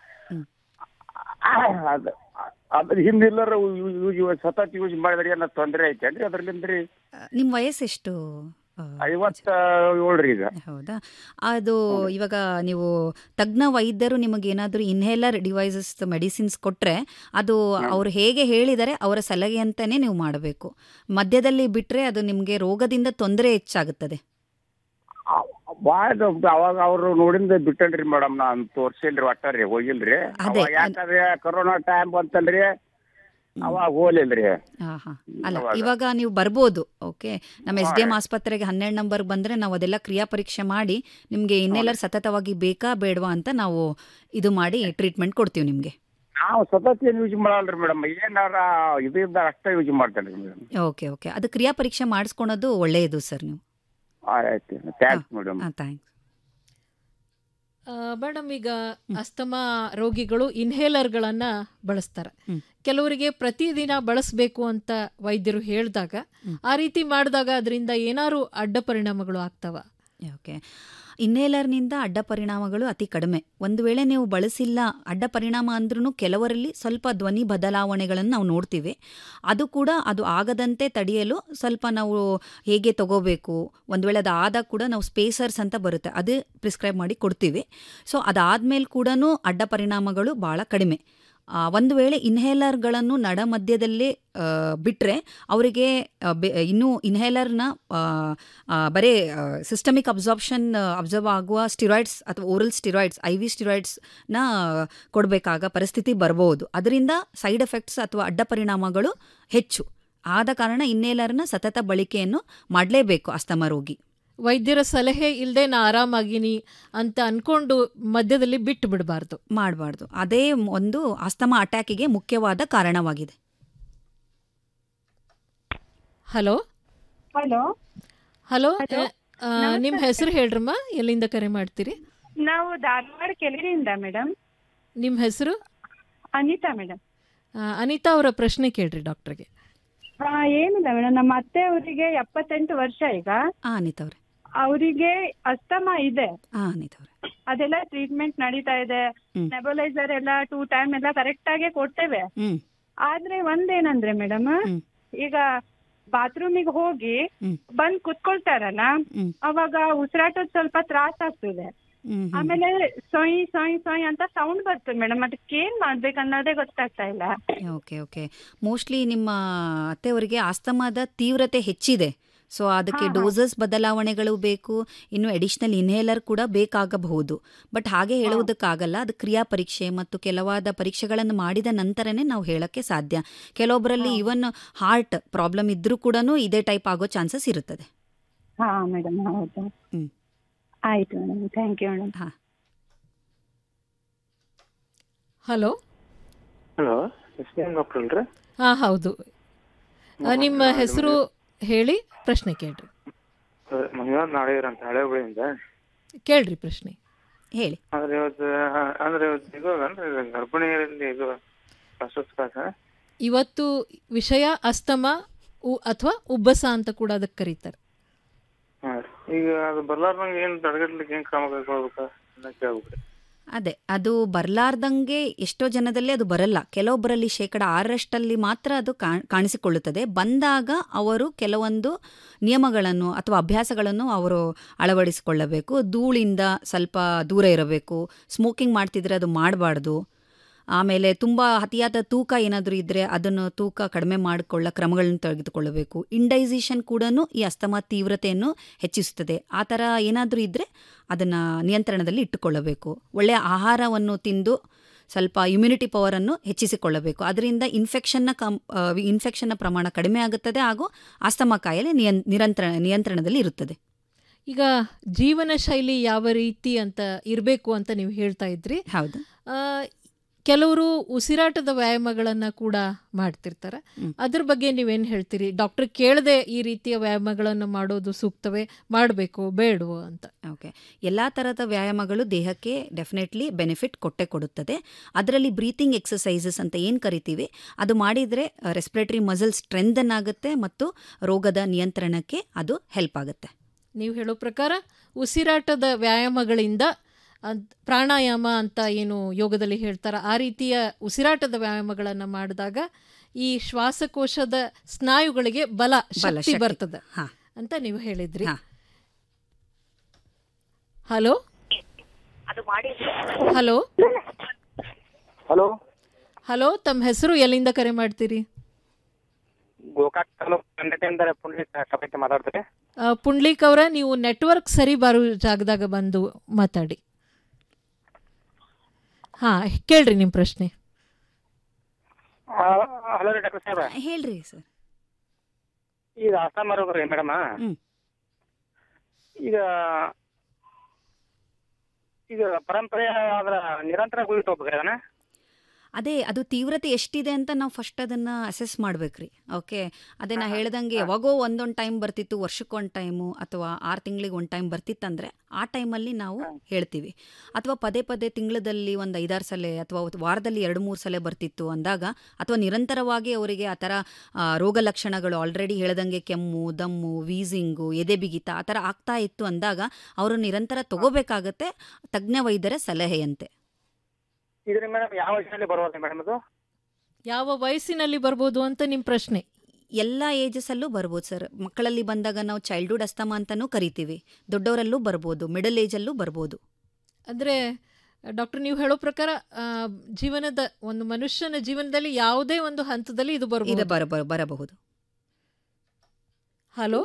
ಅದ ಅದ್ರ ಹಿಂದಿಲ್ಲರ ಸತತ್ ಯೂಸ್ ಮಾಡಿದ್ರಿ ಏನೋ ತೊಂದರೆ ಐತೇನ್ರಿ ಅದ್ರಲ್ಲಿಂದ್ರಿ ನಿಮ್ಮ ವಯಸ್ಸೆಷ್ಟು ಆ, ಐವತ್ತ ಏಳ್ರಿ ಈಗ ಹೌದಾ ಅದು ಇವಾಗ ನೀವು ತಜ್ಞ ವೈದ್ಯರು ನಿಮಗೆ ಏನಾದರೂ ಇನ್ಹೇಲರ್ ಡಿವೈಸಸ್ ಮೆಡಿಸಿನ್ಸ್ ಕೊಟ್ಟರೆ ಅದು ಅವ್ರು ಹೇಗೆ ಹೇಳಿದರೆ ಅವರ ಸಲಹೆಯಂತನೇ ನೀವು ಮಾಡಬೇಕು ಮಧ್ಯದಲ್ಲಿ ಬಿಟ್ಟರೆ ಅದು ನಿಮಗೆ ರೋಗದಿಂದ ತೊಂದರೆ ಹೆಚ್ಚಾಗುತ್ತದೆ ಬಾಳ ಅವಾಗ ಅವ್ರು ನೋಡಿಂದ ಬಿಟ್ಟನ್ರಿ ಮೇಡಮ್ ನಾನ್ ತೋರ್ಸಿಲ್ರಿ ಒಟ್ಟಾರಿ ಹೋಗಿಲ್ರಿ ಅದೇ, ಅವಾಗ ಯಾಕಂದ್ರೆ ಕೊರೋನಾ ಟೈಮ್ ಬಂತಲ್ರಿ ಅವಾಗ ಹೋಗ್ಲಿಲ್ರಿ ಹಾ ಹಾ ಅಲ್ಲ ಅವಾಗ. ಇವಾಗ ನೀವು ಬರ್ಬೋದು ಓಕೆ ನಮ್ಮ ಎಸ್ ಡಿ ಎಂ ಆಸ್ಪತ್ರೆಗೆ ಹನ್ನೆರಡು ನಂಬರ್ ಬಂದರೆ ನಾವು ಅದೆಲ್ಲ ಕ್ರಿಯಾ ಪರೀಕ್ಷೆ ಮಾಡಿ ನಿಮಗೆ ಇನ್ನೆಲ್ಲರ ಸತತವಾಗಿ ಬೇಕಾ ಬೇಡವಾ ಅಂತ ನಾವು ಇದು ಮಾಡಿ ಟ್ರೀಟ್ಮೆಂಟ್ ಕೊಡ್ತೀವಿ ನಿಮಗೆ ನಾವು ಸತತ್ ಏನ್ ಯೂಸ್ ಮಾಡಲ್ರಿ ಮೇಡಮ್ ಏನಾರ ಇದರಿಂದ ಅಷ್ಟೇ ಯೂಸ್ ಮಾಡ್ತೇನೆ ಮೇಡಮ್ ಓಕೆ ಓಕೆ ಅದು ಕ್ರಿಯಾ ಪರೀಕ್ಷೆ ಮಾಡಿಸ್ಕೊಳೋದು ಒಳ್ಳೆಯದು ಸರ್ ನೀವು ಆಯ್ತು ಥ್ಯಾಂಕ್ಸ್ ಮೇಡಮ್ ಥ್ಯಾಂಕ್ಸ್ ಮೇಡಮ್ ಈಗ ಅಸ್ತಮಾ ರೋಗಿಗಳು ಇನ್ಹೇಲರ್ಗಳನ್ನು ಬಳಸ್ತಾರೆ ಕೆಲವರಿಗೆ ಪ್ರತಿದಿನ ಬಳಸಬೇಕು ಅಂತ ವೈದ್ಯರು ಹೇಳಿದಾಗ ಆ ರೀತಿ ಮಾಡಿದಾಗ ಅದರಿಂದ ಏನಾದ್ರು ಅಡ್ಡ ಪರಿಣಾಮಗಳು ಆಗ್ತಾವ ಓಕೆ ಇನ್ನೇಲರ್ನಿಂದ ಅಡ್ಡ ಪರಿಣಾಮಗಳು ಅತಿ ಕಡಿಮೆ ಒಂದು ವೇಳೆ ನೀವು ಬಳಸಿಲ್ಲ ಅಡ್ಡ ಪರಿಣಾಮ ಅಂದ್ರೂ ಕೆಲವರಲ್ಲಿ ಸ್ವಲ್ಪ ಧ್ವನಿ ಬದಲಾವಣೆಗಳನ್ನು ನಾವು ನೋಡ್ತೀವಿ ಅದು ಕೂಡ ಅದು ಆಗದಂತೆ ತಡೆಯಲು ಸ್ವಲ್ಪ ನಾವು ಹೇಗೆ ತಗೋಬೇಕು ಒಂದು ವೇಳೆ ಅದು ಆದಾಗ ಕೂಡ ನಾವು ಸ್ಪೇಸರ್ಸ್ ಅಂತ ಬರುತ್ತೆ ಅದೇ ಪ್ರಿಸ್ಕ್ರೈಬ್ ಮಾಡಿ ಕೊಡ್ತೀವಿ ಸೊ ಅದಾದಮೇಲೆ ಕೂಡ ಅಡ್ಡ ಪರಿಣಾಮಗಳು ಭಾಳ ಕಡಿಮೆ ಆ, ಒಂದು ವೇಳೆ ಇನ್ಹೇಲರ್ಗಳನ್ನು ನಡ ಮಧ್ಯದಲ್ಲೇ ಬಿಟ್ಟರೆ ಅವರಿಗೆ ಆ, ಬೆ- ಇನ್ನೂ ಇನ್ಹೇಲರ್ನ ಆ, ಆ, ಬರೀ ಸಿಸ್ಟಮಿಕ್ ಅಬ್ಸಾರ್ಪ್ಷನ್ ಅಬ್ಸರ್ವ್ ಆಗುವ ಸ್ಟಿರಾಯ್ಡ್ಸ್ ಅಥವಾ ಓರಲ್ ಸ್ಟಿರಾಯ್ಡ್ಸ್ ಐ ವಿ ಸ್ಟಿರಾಯ್ಡ್ಸ್ನ ಕೊಡಬೇಕಾಗ ಪರಿಸ್ಥಿತಿ ಬರ್ಬೋದು ಅದರಿಂದ ಸೈಡ್ ಎಫೆಕ್ಟ್ಸ್ ಅಥವಾ ಅಡ್ಡ ಪರಿಣಾಮಗಳು ಹೆಚ್ಚು ಆದ ಕಾರಣ ಇನ್ನೇಲರ್ನ ಸತತ ಬಳಕೆಯನ್ನು ಮಾಡಲೇಬೇಕು ಅಸ್ತಮ ರೋಗಿ ವೈದ್ಯರ ಸಲಹೆ ಇಲ್ಲದೆ ನಾ ಆರಾಮಾಗಿನಿ ಅಂತ ಅನ್ಕೊಂಡು ಮಧ್ಯದಲ್ಲಿ ಬಿಟ್ಟು ಬಿಡಬಾರ್ದು ಮಾಡಬಾರ್ದು ಅದೇ ಒಂದು ಅಸ್ತಮ ಅಟ್ಯಾಕಿಗೆ ಮುಖ್ಯವಾದ ಕಾರಣವಾಗಿದೆ ಹಲೋ ಹಲೋ ಹಲೋ Hello. ಆ, ನಿಮ್ಮ ಹೆಸರು ಹೇಳ್ರಮ್ಮ ಎಲ್ಲಿಂದ ಕರೆ ಮಾಡ್ತೀರಿ ನಾವು ಧಾರವಾಡ ಕೆಳಗಡೆಯಿಂದ ಮೇಡಮ್ ನಿಮ್ಮ ಹೆಸರು ಅನಿತಾ ಮೇಡಮ್ ಅನಿತಾ ಅವರ ಪ್ರಶ್ನೆ ಕೇಳ್ರಿ ಡಾಕ್ಟರ್ಗೆ ಏನಿಲ್ಲ ಮೇಡಮ್ ನಮ್ಮ ಅತ್ತೆ ಅವರಿಗೆ ಎಪ್ಪತ್ತೆಂಟು ವರ್ಷ ಈಗ ಆ ಅನಿತಾ ಅವ್ರೆ ಅವರಿಗೆ ಅಸ್ತಮ ಇದೆ ಆ ಅನಿತಾ ಅವ್ರೆ ಅದೆಲ್ಲ ಟ್ರೀಟ್ಮೆಂಟ್ ನಡೀತಾ ಇದೆ ಹ್ಮ್. ನೆಬಲೈಸರ್ ಎಲ್ಲ ಟೂ ಟೈಮ್ ಎಲ್ಲ ಕರೆಕ್ಟ್ ಆಗಿ ಕೊಡ್ತೇವೆ ಹ್ಮ್ ಆದ್ರೆ ಒಂದೇನಂದ್ರೆ ಮೇಡಮ್ ಈಗ ಬಾತ್ರೂಮಿಗೆ ಹೋಗಿ ಹ್ಮ್. ಬಂದ್ ಕುತ್ಕೊಳ್ತಾರಲ್ಲ ಹ್ಮ್. ಅವಾಗ ಉಸಿರಾಟದ ಸ್ವಲ್ಪ ತ್ರಾಸ ಆಗ್ತದೆ ಹ್ಮ್ ಹ್ಮ್. ಆಮೇಲೆ ಸೊಯ್ ಸೊಯ್ ಸೊಯ್ ಅಂತ ಸೌಂಡ್ ಬರ್ತದೆ ಮೇಡಮ್ ಅದಕ್ಕೆ ಏನ್ ಮಾಡ್ಬೇಕು ಅನ್ನೋದೇ ಗೊತ್ತಾಗ್ತಾ ಇಲ್ಲ ಓಕೆ ಓಕೆ ಮೋಸ್ಟ್ಲಿ ನಿಮ್ಮ ಅತ್ತೆಯವರಿಗೆ ಆಸ್ತಮಾದ ತೀವ್ರತೆ ಹೆಚ್ಚಿದೆ ಸೊ ಅದಕ್ಕೆ ಹಾ, ಹಾ. ಡೋಸಸ್ ಬದಲಾವಣೆಗಳು ಬೇಕು ಇನ್ನು ಅಡಿಷನಲ್ ಇನ್ಹೇಲರ್ ಕೂಡ ಬೇಕಾಗಬಹುದು ಬಟ್ ಹಾಗೆ ಹೇಳುವುದಕ್ಕಾಗಲ್ಲ ಅದು ಕ್ರಿಯಾ ಪರೀಕ್ಷೆ ಮತ್ತು ಕೆಲವಾದ ಪರೀಕ್ಷೆಗಳನ್ನು ಮಾಡಿದ ನಂತರನೇ ನಾವು ಹೇಳಕ್ಕೆ ಸಾಧ್ಯ ಕೆಲವೊಬ್ಬರಲ್ಲಿ ಇವನ್ ಹಾರ್ಟ್ ಪ್ರಾಬ್ಲಮ್ ಇದ್ರೂ ಕೂಡ ಇದೇ ಟೈಪ್ ಆಗೋ ಚಾನ್ಸಸ್ ಇರುತ್ತದೆ ಹಾ ಮೇಡಮ್ ಹೌದು ಹ್ಮ್. ಆಯ್ತು madam thank you madam hello hello S D M doctor ಅಲ್ರಿ ಹಾ ಹೌದು ಆ, ನಿಮ್ಮ ಹೆಸರು ಹೇಳಿ ಪ್ರಶ್ನೆ ಕೇಳ್ರಿ ಮಂಜುನಾಥ್ ನಾಳೆಯರ್ ಅಂತ ಹಳೆ ಹುಳಿಯಿಂದ ಕೇಳ್ರಿ ಪ್ರಶ್ನೆ ಹೇಳಿ ಅಂದ್ರೆ ಇವತ್ತು ಅಂದ್ರೆ ಇವತ್ತು ಇದು ಅಂದ್ರೆ ಗರ್ಭಿಣಿಯರಲ್ಲಿ ಇದು ಪ್ರಸವಸ್ಕಾಸ ಇವತ್ತು ವಿಷಯ ಅಸ್ತಮ ಉ- ಅಥವಾ ಉಬ್ಬಸ ಅಂತ ಕೂಡ ಅದಕ್ಕೆ ಕರೀತಾರೆ ಹಾ ರೀ. ಈಗ ಅದು ಬರ್ಲಾರ್ದಂಗೆ ಏನು ತಡೆಗಟ್ಲಿಕ್ಕೆ ಏನು ಕ್ರಮ ಕೈಗೊಳ್ಬೇಕಾ ಅಂತ ಕೇಳ್ಬೇಕ್ರಿ ಅದೇ ಅದು ಬರಲಾರ್ದಂಗೆ ಎಷ್ಟೋ ಜನದಲ್ಲಿ ಅದು ಬರಲ್ಲ ಕೆಲವೊಬ್ಬರಲ್ಲಿ ಶೇಕಡ ಆರರಷ್ಟಲ್ಲಿ ಮಾತ್ರ ಅದು ಕಾ- ಕಾಣಿಸಿಕೊಳ್ಳುತ್ತದೆ ಬಂದಾಗ ಅವರು ಕೆಲವೊಂದು ನಿಯಮಗಳನ್ನು ಅಥವಾ ಅಭ್ಯಾಸಗಳನ್ನು ಅವರು ಅಳವಡಿಸಿಕೊಳ್ಳಬೇಕು ಧೂಳಿಂದ ಸ್ವಲ್ಪ ದೂರ ಇರಬೇಕು ಸ್ಮೋಕಿಂಗ್ ಮಾಡ್ತಿದ್ರೆ ಅದು ಮಾಡಬಾರ್ದು ಆಮೇಲೆ ತುಂಬ ಅತಿಯಾದ ತೂಕ ಏನಾದರೂ ಇದ್ದರೆ ಅದನ್ನು ತೂಕ ಕಡಿಮೆ ಮಾಡಿಕೊಳ್ಳೋ ಕ್ರಮಗಳನ್ನು ತೆಗೆದುಕೊಳ್ಳಬೇಕು ಇಂಡೈಸೇಷನ್ ಕೂಡ ಈ ಅಸ್ತಮಾ ತೀವ್ರತೆಯನ್ನು ಹೆಚ್ಚಿಸುತ್ತದೆ ಆ ಥರ ಏನಾದರೂ ಇದ್ದರೆ ಅದನ್ನು ನಿಯಂತ್ರಣದಲ್ಲಿ ಇಟ್ಟುಕೊಳ್ಳಬೇಕು ಒಳ್ಳೆಯ ಆಹಾರವನ್ನು ತಿಂದು ಸ್ವಲ್ಪ ಇಮ್ಯುನಿಟಿ ಪವರನ್ನು ಹೆಚ್ಚಿಸಿಕೊಳ್ಳಬೇಕು ಅದರಿಂದ ಇನ್ಫೆಕ್ಷನ್ನ ಕಂ ಇನ್ಫೆಕ್ಷನ್ನ ಪ್ರಮಾಣ ಕಡಿಮೆ ಆಗುತ್ತದೆ ಹಾಗೂ ಆಸ್ತಮಾ ಕಾಯಿಲೆ ನಿಯನ್ ನಿರಂತರ ನಿಯಂತ್ರಣದಲ್ಲಿ ಇರುತ್ತದೆ ಈಗ ಜೀವನ ಶೈಲಿ ಯಾವ ರೀತಿ ಅಂತ ಇರಬೇಕು ಅಂತ ನೀವು ಹೇಳ್ತಾ ಇದ್ರಿ ಹೌದು ಕೆಲವರು ಉಸಿರಾಟದ ವ್ಯಾಯಾಮಗಳನ್ನು ಕೂಡ ಮಾಡ್ತಿರ್ತಾರೆ ಅದ್ರ ಬಗ್ಗೆ ನೀವೇನು ಹೇಳ್ತೀರಿ ಡಾಕ್ಟರ್ ಕೇಳದೆ ಈ ರೀತಿಯ ವ್ಯಾಯಾಮಗಳನ್ನು ಮಾಡೋದು ಸೂಕ್ತವೇ ಮಾಡಬೇಕು ಬೇಡವೋ ಅಂತ ಓಕೆ ಎಲ್ಲ ಥರದ ವ್ಯಾಯಾಮಗಳು ದೇಹಕ್ಕೆ ಡೆಫಿನೆಟ್ಲಿ ಬೆನಿಫಿಟ್ ಕೊಟ್ಟೆ ಕೊಡುತ್ತದೆ ಅದರಲ್ಲಿ ಬ್ರೀತಿಂಗ್ ಎಕ್ಸಸೈಸಸ್ ಅಂತ ಏನು ಕರಿತೀವಿ ಅದು ಮಾಡಿದರೆ ರೆಸ್ಪಿರೇಟರಿ ಮಸಲ್ ಸ್ಟ್ರೆಂದನ್ ಆಗುತ್ತೆ ಮತ್ತು ರೋಗದ ನಿಯಂತ್ರಣಕ್ಕೆ ಅದು ಹೆಲ್ಪ್ ಆಗುತ್ತೆ ನೀವು ಹೇಳೋ ಪ್ರಕಾರ ಉಸಿರಾಟದ ವ್ಯಾಯಾಮಗಳಿಂದ ಅದ್- ಪ್ರಾಣಾಯಾಮ ಅಂತ ಏನು ಯೋಗದಲ್ಲಿ ಹೇಳ್ತಾರೆ ಆ ರೀತಿಯ ಉಸಿರಾಟದ ವ್ಯಾಯಾಮಗಳನ್ನು ಮಾಡಿದಾಗ ಈ ಶ್ವಾಸಕೋಶದ ಸ್ನಾಯುಗಳಿಗೆ ಬಲ ಶಕ್ತಿ ಶಕ್ತಿ. ಬರ್ತದೆ ಹಾ. ಅಂತ ನೀವು ಹೇಳಿದ್ರಿ ಹಲೋ ಹಲೋ ಹಲೋ ಹಲೋ ತಮ್ಮ ಹೆಸರು ಎಲ್ಲಿಂದ ಕರೆ ಮಾಡ್ತೀರಿ ಗೋಕಾಕ್ ತಾಲೂಕ್ ಕಂಡಟೆಂದರ ಪುಂಡ್ಲಿಕ್ ಕವಿತೆ ಮಾತಾಡ್ತಾರೆ ಆ, ಪುಂಡ್ಲಿಕ್ ಅವರ ನೀವು ನೆಟ್ವರ್ಕ್ ಸರಿ ಬರೋ ಜಾಗದಾಗ ಬಂದು ಮಾತಾಡಿ ಹಾ ಕೇಳ್ರಿ ನಿಮ್ಮ ಪ್ರಶ್ನೆ ಹಲೋ ರೀ ಡಾಕ್ಟರ್ ಸಾಹೇಬ್ರ ಹೇಳ್ರಿ ಸರ್ ಈಗ ಆಸಾಮ ರೋಗ ರೀ ಮೇಡಮ್ ಈಗ ಈಗ ಪರಂಪರೆ ಆದ್ರ ನಿರಂತರ ಗುಳಿ ತಗೋಬೇಕ್ರಿ ಅದನ್ನ ಅದೇ ಅದು ತೀವ್ರತೆ ಎಷ್ಟಿದೆ ಅಂತ ನಾವು ಫಸ್ಟ್ ಅದನ್ನು ಅಸೆಸ್ ಮಾಡ್ಬೇಕ್ರಿ ಓಕೆ ಅದೇ ನಾ ಹೇಳ್ದಂಗೆ ಯಾವಾಗೋ ಒಂದೊಂದು ಟೈಮ್ ಬರ್ತಿತ್ತು ವರ್ಷಕ್ಕೊಂದು ಟೈಮು ಅಥವಾ ಆರು ತಿಂಗಳಿಗೆ ಒಂದು ಟೈಮ್ ಬರ್ತಿತ್ತಂದ್ರೆ ಆ ಟೈಮಲ್ಲಿ ನಾವು ಹೇಳ್ತೀವಿ ಅಥವಾ ಪದೇ ಪದೇ ತಿಂಗಳದಲ್ಲಿ ಒಂದು ಐದಾರು ಸಲ ಅಥವಾ ವಾರದಲ್ಲಿ ಎರಡು ಮೂರು ಸಲ ಬರ್ತಿತ್ತು ಅಂದಾಗ ಅಥವಾ ನಿರಂತರವಾಗಿ ಅವರಿಗೆ ಆ ಥರ ಆ, ರೋಗ ಲಕ್ಷಣಗಳು ಆಲ್ರೆಡಿ ಹೇಳ್ದಂಗೆ ಕೆಮ್ಮು ದಮ್ಮು ವೀಸಿಂಗು ಎದೆ ಬಿಗಿತ ಆ ಥರ ಆಗ್ತಾ ಇತ್ತು ಅಂದಾಗ ಅವರು ನಿರಂತರ ತಗೋಬೇಕಾಗತ್ತೆ ತಜ್ಞ ವೈದ್ಯರ ಸಲಹೆಯಂತೆ ಇದ್ರಿ ಮೇಡಮ್ ಯಾವ ವಯಸ್ಸಿನಲ್ಲಿ ಬರುವುದು ಮೇಡಮ್ ಅದು ಯಾವ ವಯಸ್ಸಿನಲ್ಲಿ ಬರ್ಬೋದು ಅಂತ ನಿಮ್ಮ ಪ್ರಶ್ನೆ ಎಲ್ಲ ಏಜಸಲ್ಲೂ ಬರ್ಬೋದು ಸರ್ ಮಕ್ಕಳಲ್ಲಿ ಬಂದಾಗ ನಾವು ಚೈಲ್ಡ್ಹುಡ್ ಅಸ್ತಮ ಅಂತಲೂ ಕರಿತೀವಿ ದೊಡ್ಡವರಲ್ಲೂ ಬರ್ಬೋದು ಮಿಡಲ್ ಏಜಲ್ಲೂ ಬರ್ಬೋದು ಅಂದರೆ ಡಾಕ್ಟರ್ ನೀವು ಹೇಳೋ ಪ್ರಕಾರ ಆ, ಜೀವನದ ಒಂದು ಮನುಷ್ಯನ ಜೀವನದಲ್ಲಿ ಯಾವುದೇ ಒಂದು ಹಂತದಲ್ಲಿ ಇದು ಇದು ಬರ್ಬೋದು ಬರ ಬರ- ಬರಬಹುದು ಹಲೋ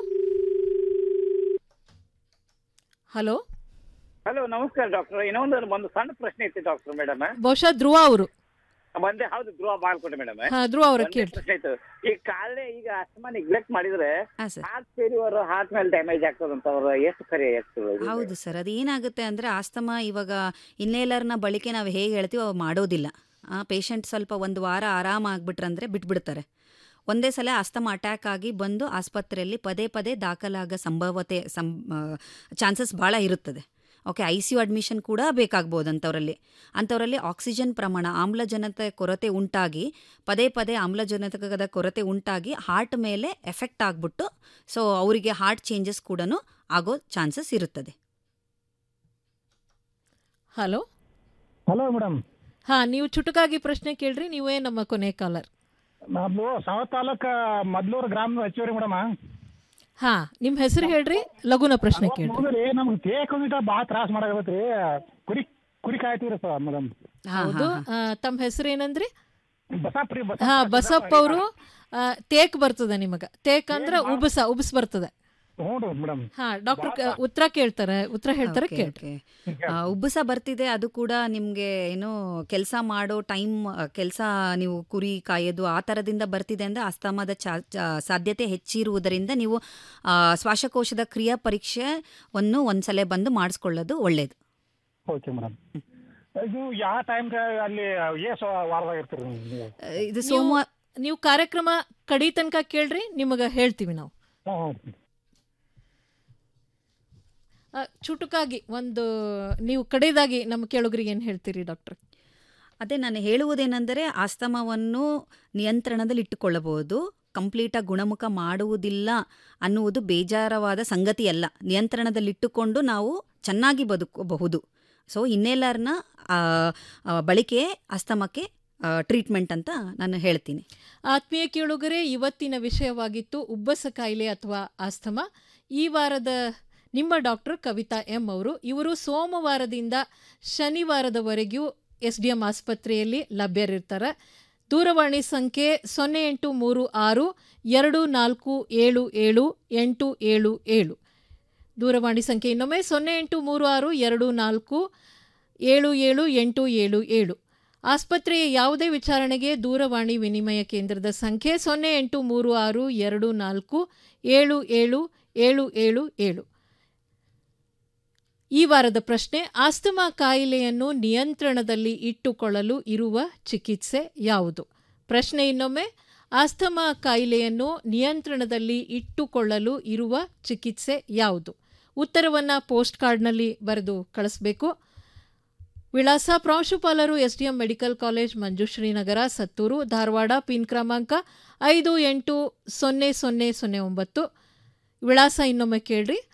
ಹಲೋ ಹಲೋ ನಮಸ್ಕಾರ ಡಾಕ್ಟರ್ ಇನ್ನೊಂದು ಒಂದು ಸಣ್ಣ ಪ್ರಶ್ನೆ ಇತ್ತು ಡಾಕ್ಟರ್ ಮೇಡಮ್ ಬಹುಶಃ ಧ್ರುವ ಅವರು ಒಂದೇ ಹೌದು ಧ್ರುವ ಬಾಳ್ಕೊಟ್ಟೆ ಮೇಡಮ್ ಹಾ, ಧ್ರುವ ಅವ್ರೆ ಕೇಳ್ರಿ. ಪ್ರಶ್ನೆ ಇತ್ತು ಈ ಕಾಲೇ ಈಗ ಅಸ್ತಮಾ ನೆಗ್ಲೆಕ್ಟ್ ಮಾಡಿದ್ರೆ ಹಾ, ಸರ್. ಹಾರ್ಟ್ ಫೇಲ್ಯೂರ್ ಹಾರ್ಟ್ ಮೇಲೆ ಡ್ಯಾಮೇಜ್ ಆಗ್ತದಂತ ಅವ್ರು ಎಷ್ಟು ಖರೆ ಎಷ್ಟು ಹೌದು ಸರ್ ಅದು ಏನಾಗುತ್ತೆ ಅಂದರೆ ಆಸ್ತಮ ಇವಾಗ ಇನ್ನೇಲರ್ನ ಬಳಕೆ ನಾವು ಹೇಗೆ ಹೇಳ್ತೀವೋ ಅವು ಮಾಡೋದಿಲ್ಲ ಆ ಪೇಷಂಟ್ ಸ್ವಲ್ಪ ಒಂದು ವಾರ ಆರಾಮ ಆಗ್ಬಿಟ್ರಂದ್ರೆ ಬಿಟ್ಬಿಡ್ತಾರೆ ಒಂದೇ ಸಲ ಆಸ್ತಮ ಅಟ್ಯಾಕ್ ಆಗಿ ಬಂದು ಆಸ್ಪತ್ರೆಯಲ್ಲಿ ಪದೇ ಪದೇ ದಾಖಲಾಗ ಸಂಭವತೆ ಸಂ ಚಾನ್ಸಸ್ ಭಾಳ ಇರುತ್ತದೆ okay I C U admission ಕೂಡ ಬೇಕಾಗ್ಬೋದು ಅಂಥವರಲ್ಲಿ ಅಂಥವರಲ್ಲಿ ಆಕ್ಸಿಜನ್ ಪ್ರಮಾಣ ಆಮ್ಲಜನಕ ಕೊರತೆ ಉಂಟಾಗಿ ಪದೇ ಪದೇ ಆಮ್ಲಜನಕದ ಕೊರತೆ ಉಂಟಾಗಿ ಹಾರ್ಟ್ ಮೇಲೆ ಎಫೆಕ್ಟ್ ಆಗಿಬಿಟ್ಟು ಸೊ ಅವರಿಗೆ ಹಾರ್ಟ್ ಚೇಂಜಸ್ ಕೂಡ ಆಗೋ ಚಾನ್ಸಸ್ ಇರುತ್ತದೆ ಹಲೋ ಹಲೋ ಮೇಡಮ್ ಹಾ ನೀವು ಚುಟುಕಾಗಿ ಪ್ರಶ್ನೆ ಕೇಳ್ರಿ ನೀವೇ ನಮ್ಮ ಕೊನೆ ಕಾಲರ್ ನಾವು ಸಾವ ತಾಲೂಕ ಮದ್ಲೂರು ಗ್ರಾಮದ ಹೆಚ್ಚುವರಿ ಮೇಡಮ್ ಹಾ ನಿಮ್ಮ ಹೆಸರು ಹೇಳ್ರಿ ಲಘುನ ಪ್ರಶ್ನೆ ಕೇಳ್ರಿ ಮೊದಲೇ ನಮ್ಗೆ ತೇಕೊಂಡಿಟ ಭಾಳ ತ್ರಾಸ ಮಾಡಾಕತ್ರಿ ಕುರಿ ಕುರಿ ಕಾಯ್ತೀವಿ ಸರ್ ಮೇಡಮ್ ಹೌದು ಆ, ತಮ್ಮ ಹೆಸರು ಏನಂದ್ರಿ ಬಸಪ್ಪ ರೀ ಹಾ ಬಸಪ್ಪ ಅವರು ತೇಕ್ ಬರ್ತದೆ ನಿಮಗ ತೇಕ್ ಅಂದ್ರೆ ಉಬಸ ಉಬಸ್ ಬರ್ತದೆ ಹ್ಞೂ ರೀ ಮೇಡಮ್ ಹಾ ಡಾಕ್ಟರ್ ಉತ್ತರ ಕೇಳ್ತಾರೆ ಉತ್ತರ ಹೇಳ್ತಾರೆ ಓಕೆ, ಕೇಳ್ರಿ ಓಕೆ. ಆ, ಉಬ್ಬಸ ಬರ್ತಿದೆ ಅದು ಕೂಡ ನಿಮಗೆ ಏನು ಕೆಲಸ ಮಾಡೋ ಟೈಮ್ ಕೆಲಸ ನೀವು ಕುರಿ ಕಾಯೋದು ಆ ಥರದಿಂದ ಬರ್ತಿದೆ ಅಂದರೆ ಅಸ್ತಮದ ಚಾ ಚಾ- ಸಾಧ್ಯತೆ ಹೆಚ್ಚಿರುವುದರಿಂದ ನೀವು ಆ, ಶ್ವಾಸಕೋಶದ ಕ್ರಿಯಾ ಪರೀಕ್ಷೆಯನ್ನು ಒಂದ್ಸಲ ಬಂದು ಮಾಡಿಸ್ಕೊಳ್ಳೋದು ಒಳ್ಳೆಯದು ಓಕೆ ಮೇಡಮ್ ಇದು ಯಾವ ಟೈಮ್ ಅಲ್ಲಿ ಏಸು ವಾರದಾಗ ಇರ್ತೀರಿ ನೀವು ಇದು ಸೋಮವಾರ ನೀವು ಕಾರ್ಯಕ್ರಮ ಕಡಿ ತನಕ ಕೇಳ್ರಿ ನಿಮಗ ಹೇಳ್ತೀವಿ ನಾವು ಹ್ಞೂ ಆ, ಚುಟುಕಾಗಿ ಒಂದು ನೀವು ಕಡೆದಾಗಿ ನಮ್ಮ ಕೇಳುಗರಿಗೆ ಏನು ಹೇಳ್ತೀರಿ ಡಾಕ್ಟರ್ ಅದೇ ನಾನು ಹೇಳುವುದೇನೆಂದರೆ ಆಸ್ತಮವನ್ನು ನಿಯಂತ್ರಣದಲ್ಲಿ ಇಟ್ಟುಕೊಳ್ಳಬಹುದು ಕಂಪ್ಲೀಟಾಗಿ ಗುಣಮುಖ ಮಾಡುವುದಿಲ್ಲ ಅನ್ನುವುದು ಬೇಜಾರವಾದ ಸಂಗತಿಯಲ್ಲ ನಿಯಂತ್ರಣದಲ್ಲಿಟ್ಟುಕೊಂಡು ನಾವು ಚೆನ್ನಾಗಿ ಬದುಕಬಹುದು ಸೊ ಇನ್ನೇಲರ್ನ ಬಳಕೆ ಅಸ್ತಮಕ್ಕೆ ಟ್ರೀಟ್ಮೆಂಟ್ ಅಂತ ನಾನು ಹೇಳ್ತೀನಿ ಆತ್ಮೀಯ ಕೇಳುಗರೆ ಇವತ್ತಿನ ವಿಷಯವಾಗಿತ್ತು ಉಬ್ಬಸ ಕಾಯಿಲೆ ಅಥವಾ ಆಸ್ತಮ ಈ ವಾರದ ನಿಮ್ಮ ಡಾಕ್ಟರ್ ಕವಿತಾ ಎಂ ಅವರು ಇವರು ಸೋಮವಾರದಿಂದ ಶನಿವಾರದವರೆಗೂ ಎಸ್ ಡಿ ಎಂ ಆಸ್ಪತ್ರೆಯಲ್ಲಿ ಲಭ್ಯರಿರ್ತಾರೆ ದೂರವಾಣಿ ಸಂಖ್ಯೆ ಸೊನ್ನೆ ಎಂಟು ಮೂರು ಆರು ಎರಡು ನಾಲ್ಕು ಏಳು ಏಳು ಎಂಟು ಏಳು ಏಳು ದೂರವಾಣಿ ಸಂಖ್ಯೆ ಇನ್ನೊಮ್ಮೆ ಸೊನ್ನೆ ಎಂಟು ಮೂರು ಆರು ಎರಡು ನಾಲ್ಕು ಏಳು ಏಳು ಎಂಟು ಏಳು ಏಳು ಆಸ್ಪತ್ರೆಯ ಯಾವುದೇ ವಿಚಾರಣೆಗೆ ದೂರವಾಣಿ ವಿನಿಮಯ ಕೇಂದ್ರದ ಸಂಖ್ಯೆ ಸೊನ್ನೆ ಎಂಟು ಮೂರು ಆರು ಎರಡು ನಾಲ್ಕು ಏಳು ಏಳು ಏಳು ಏಳು ಏಳು ಈ ವಾರದ ಪ್ರಶ್ನೆ ಆಸ್ತಮಾ ಕಾಯಿಲೆಯನ್ನು ನಿಯಂತ್ರಣದಲ್ಲಿ ಇಟ್ಟುಕೊಳ್ಳಲು ಇರುವ ಚಿಕಿತ್ಸೆ ಯಾವುದು ಪ್ರಶ್ನೆ ಇನ್ನೊಮ್ಮೆ ಆಸ್ತಮಾ ಕಾಯಿಲೆಯನ್ನು ನಿಯಂತ್ರಣದಲ್ಲಿ ಇಟ್ಟುಕೊಳ್ಳಲು ಇರುವ ಚಿಕಿತ್ಸೆ ಯಾವುದು ಉತ್ತರವನ್ನು ಪೋಸ್ಟ್ ಕಾರ್ಡ್ನಲ್ಲಿ ಬರೆದು ಕಳಿಸ್ಬೇಕು ವಿಳಾಸ ಪ್ರಾಂಶುಪಾಲರು SDM medical college Manjushreenagar Sattur Dharwad pin ಕ್ರಮಾಂಕ ಐದು ಎಂಟು ಸೊನ್ನೆ ಸೊನ್ನೆ ಸೊನ್ನೆ ಒಂಬತ್ತು ವಿಳಾಸ ಇನ್ನೊಮ್ಮೆ ಕೇಳ್ರಿ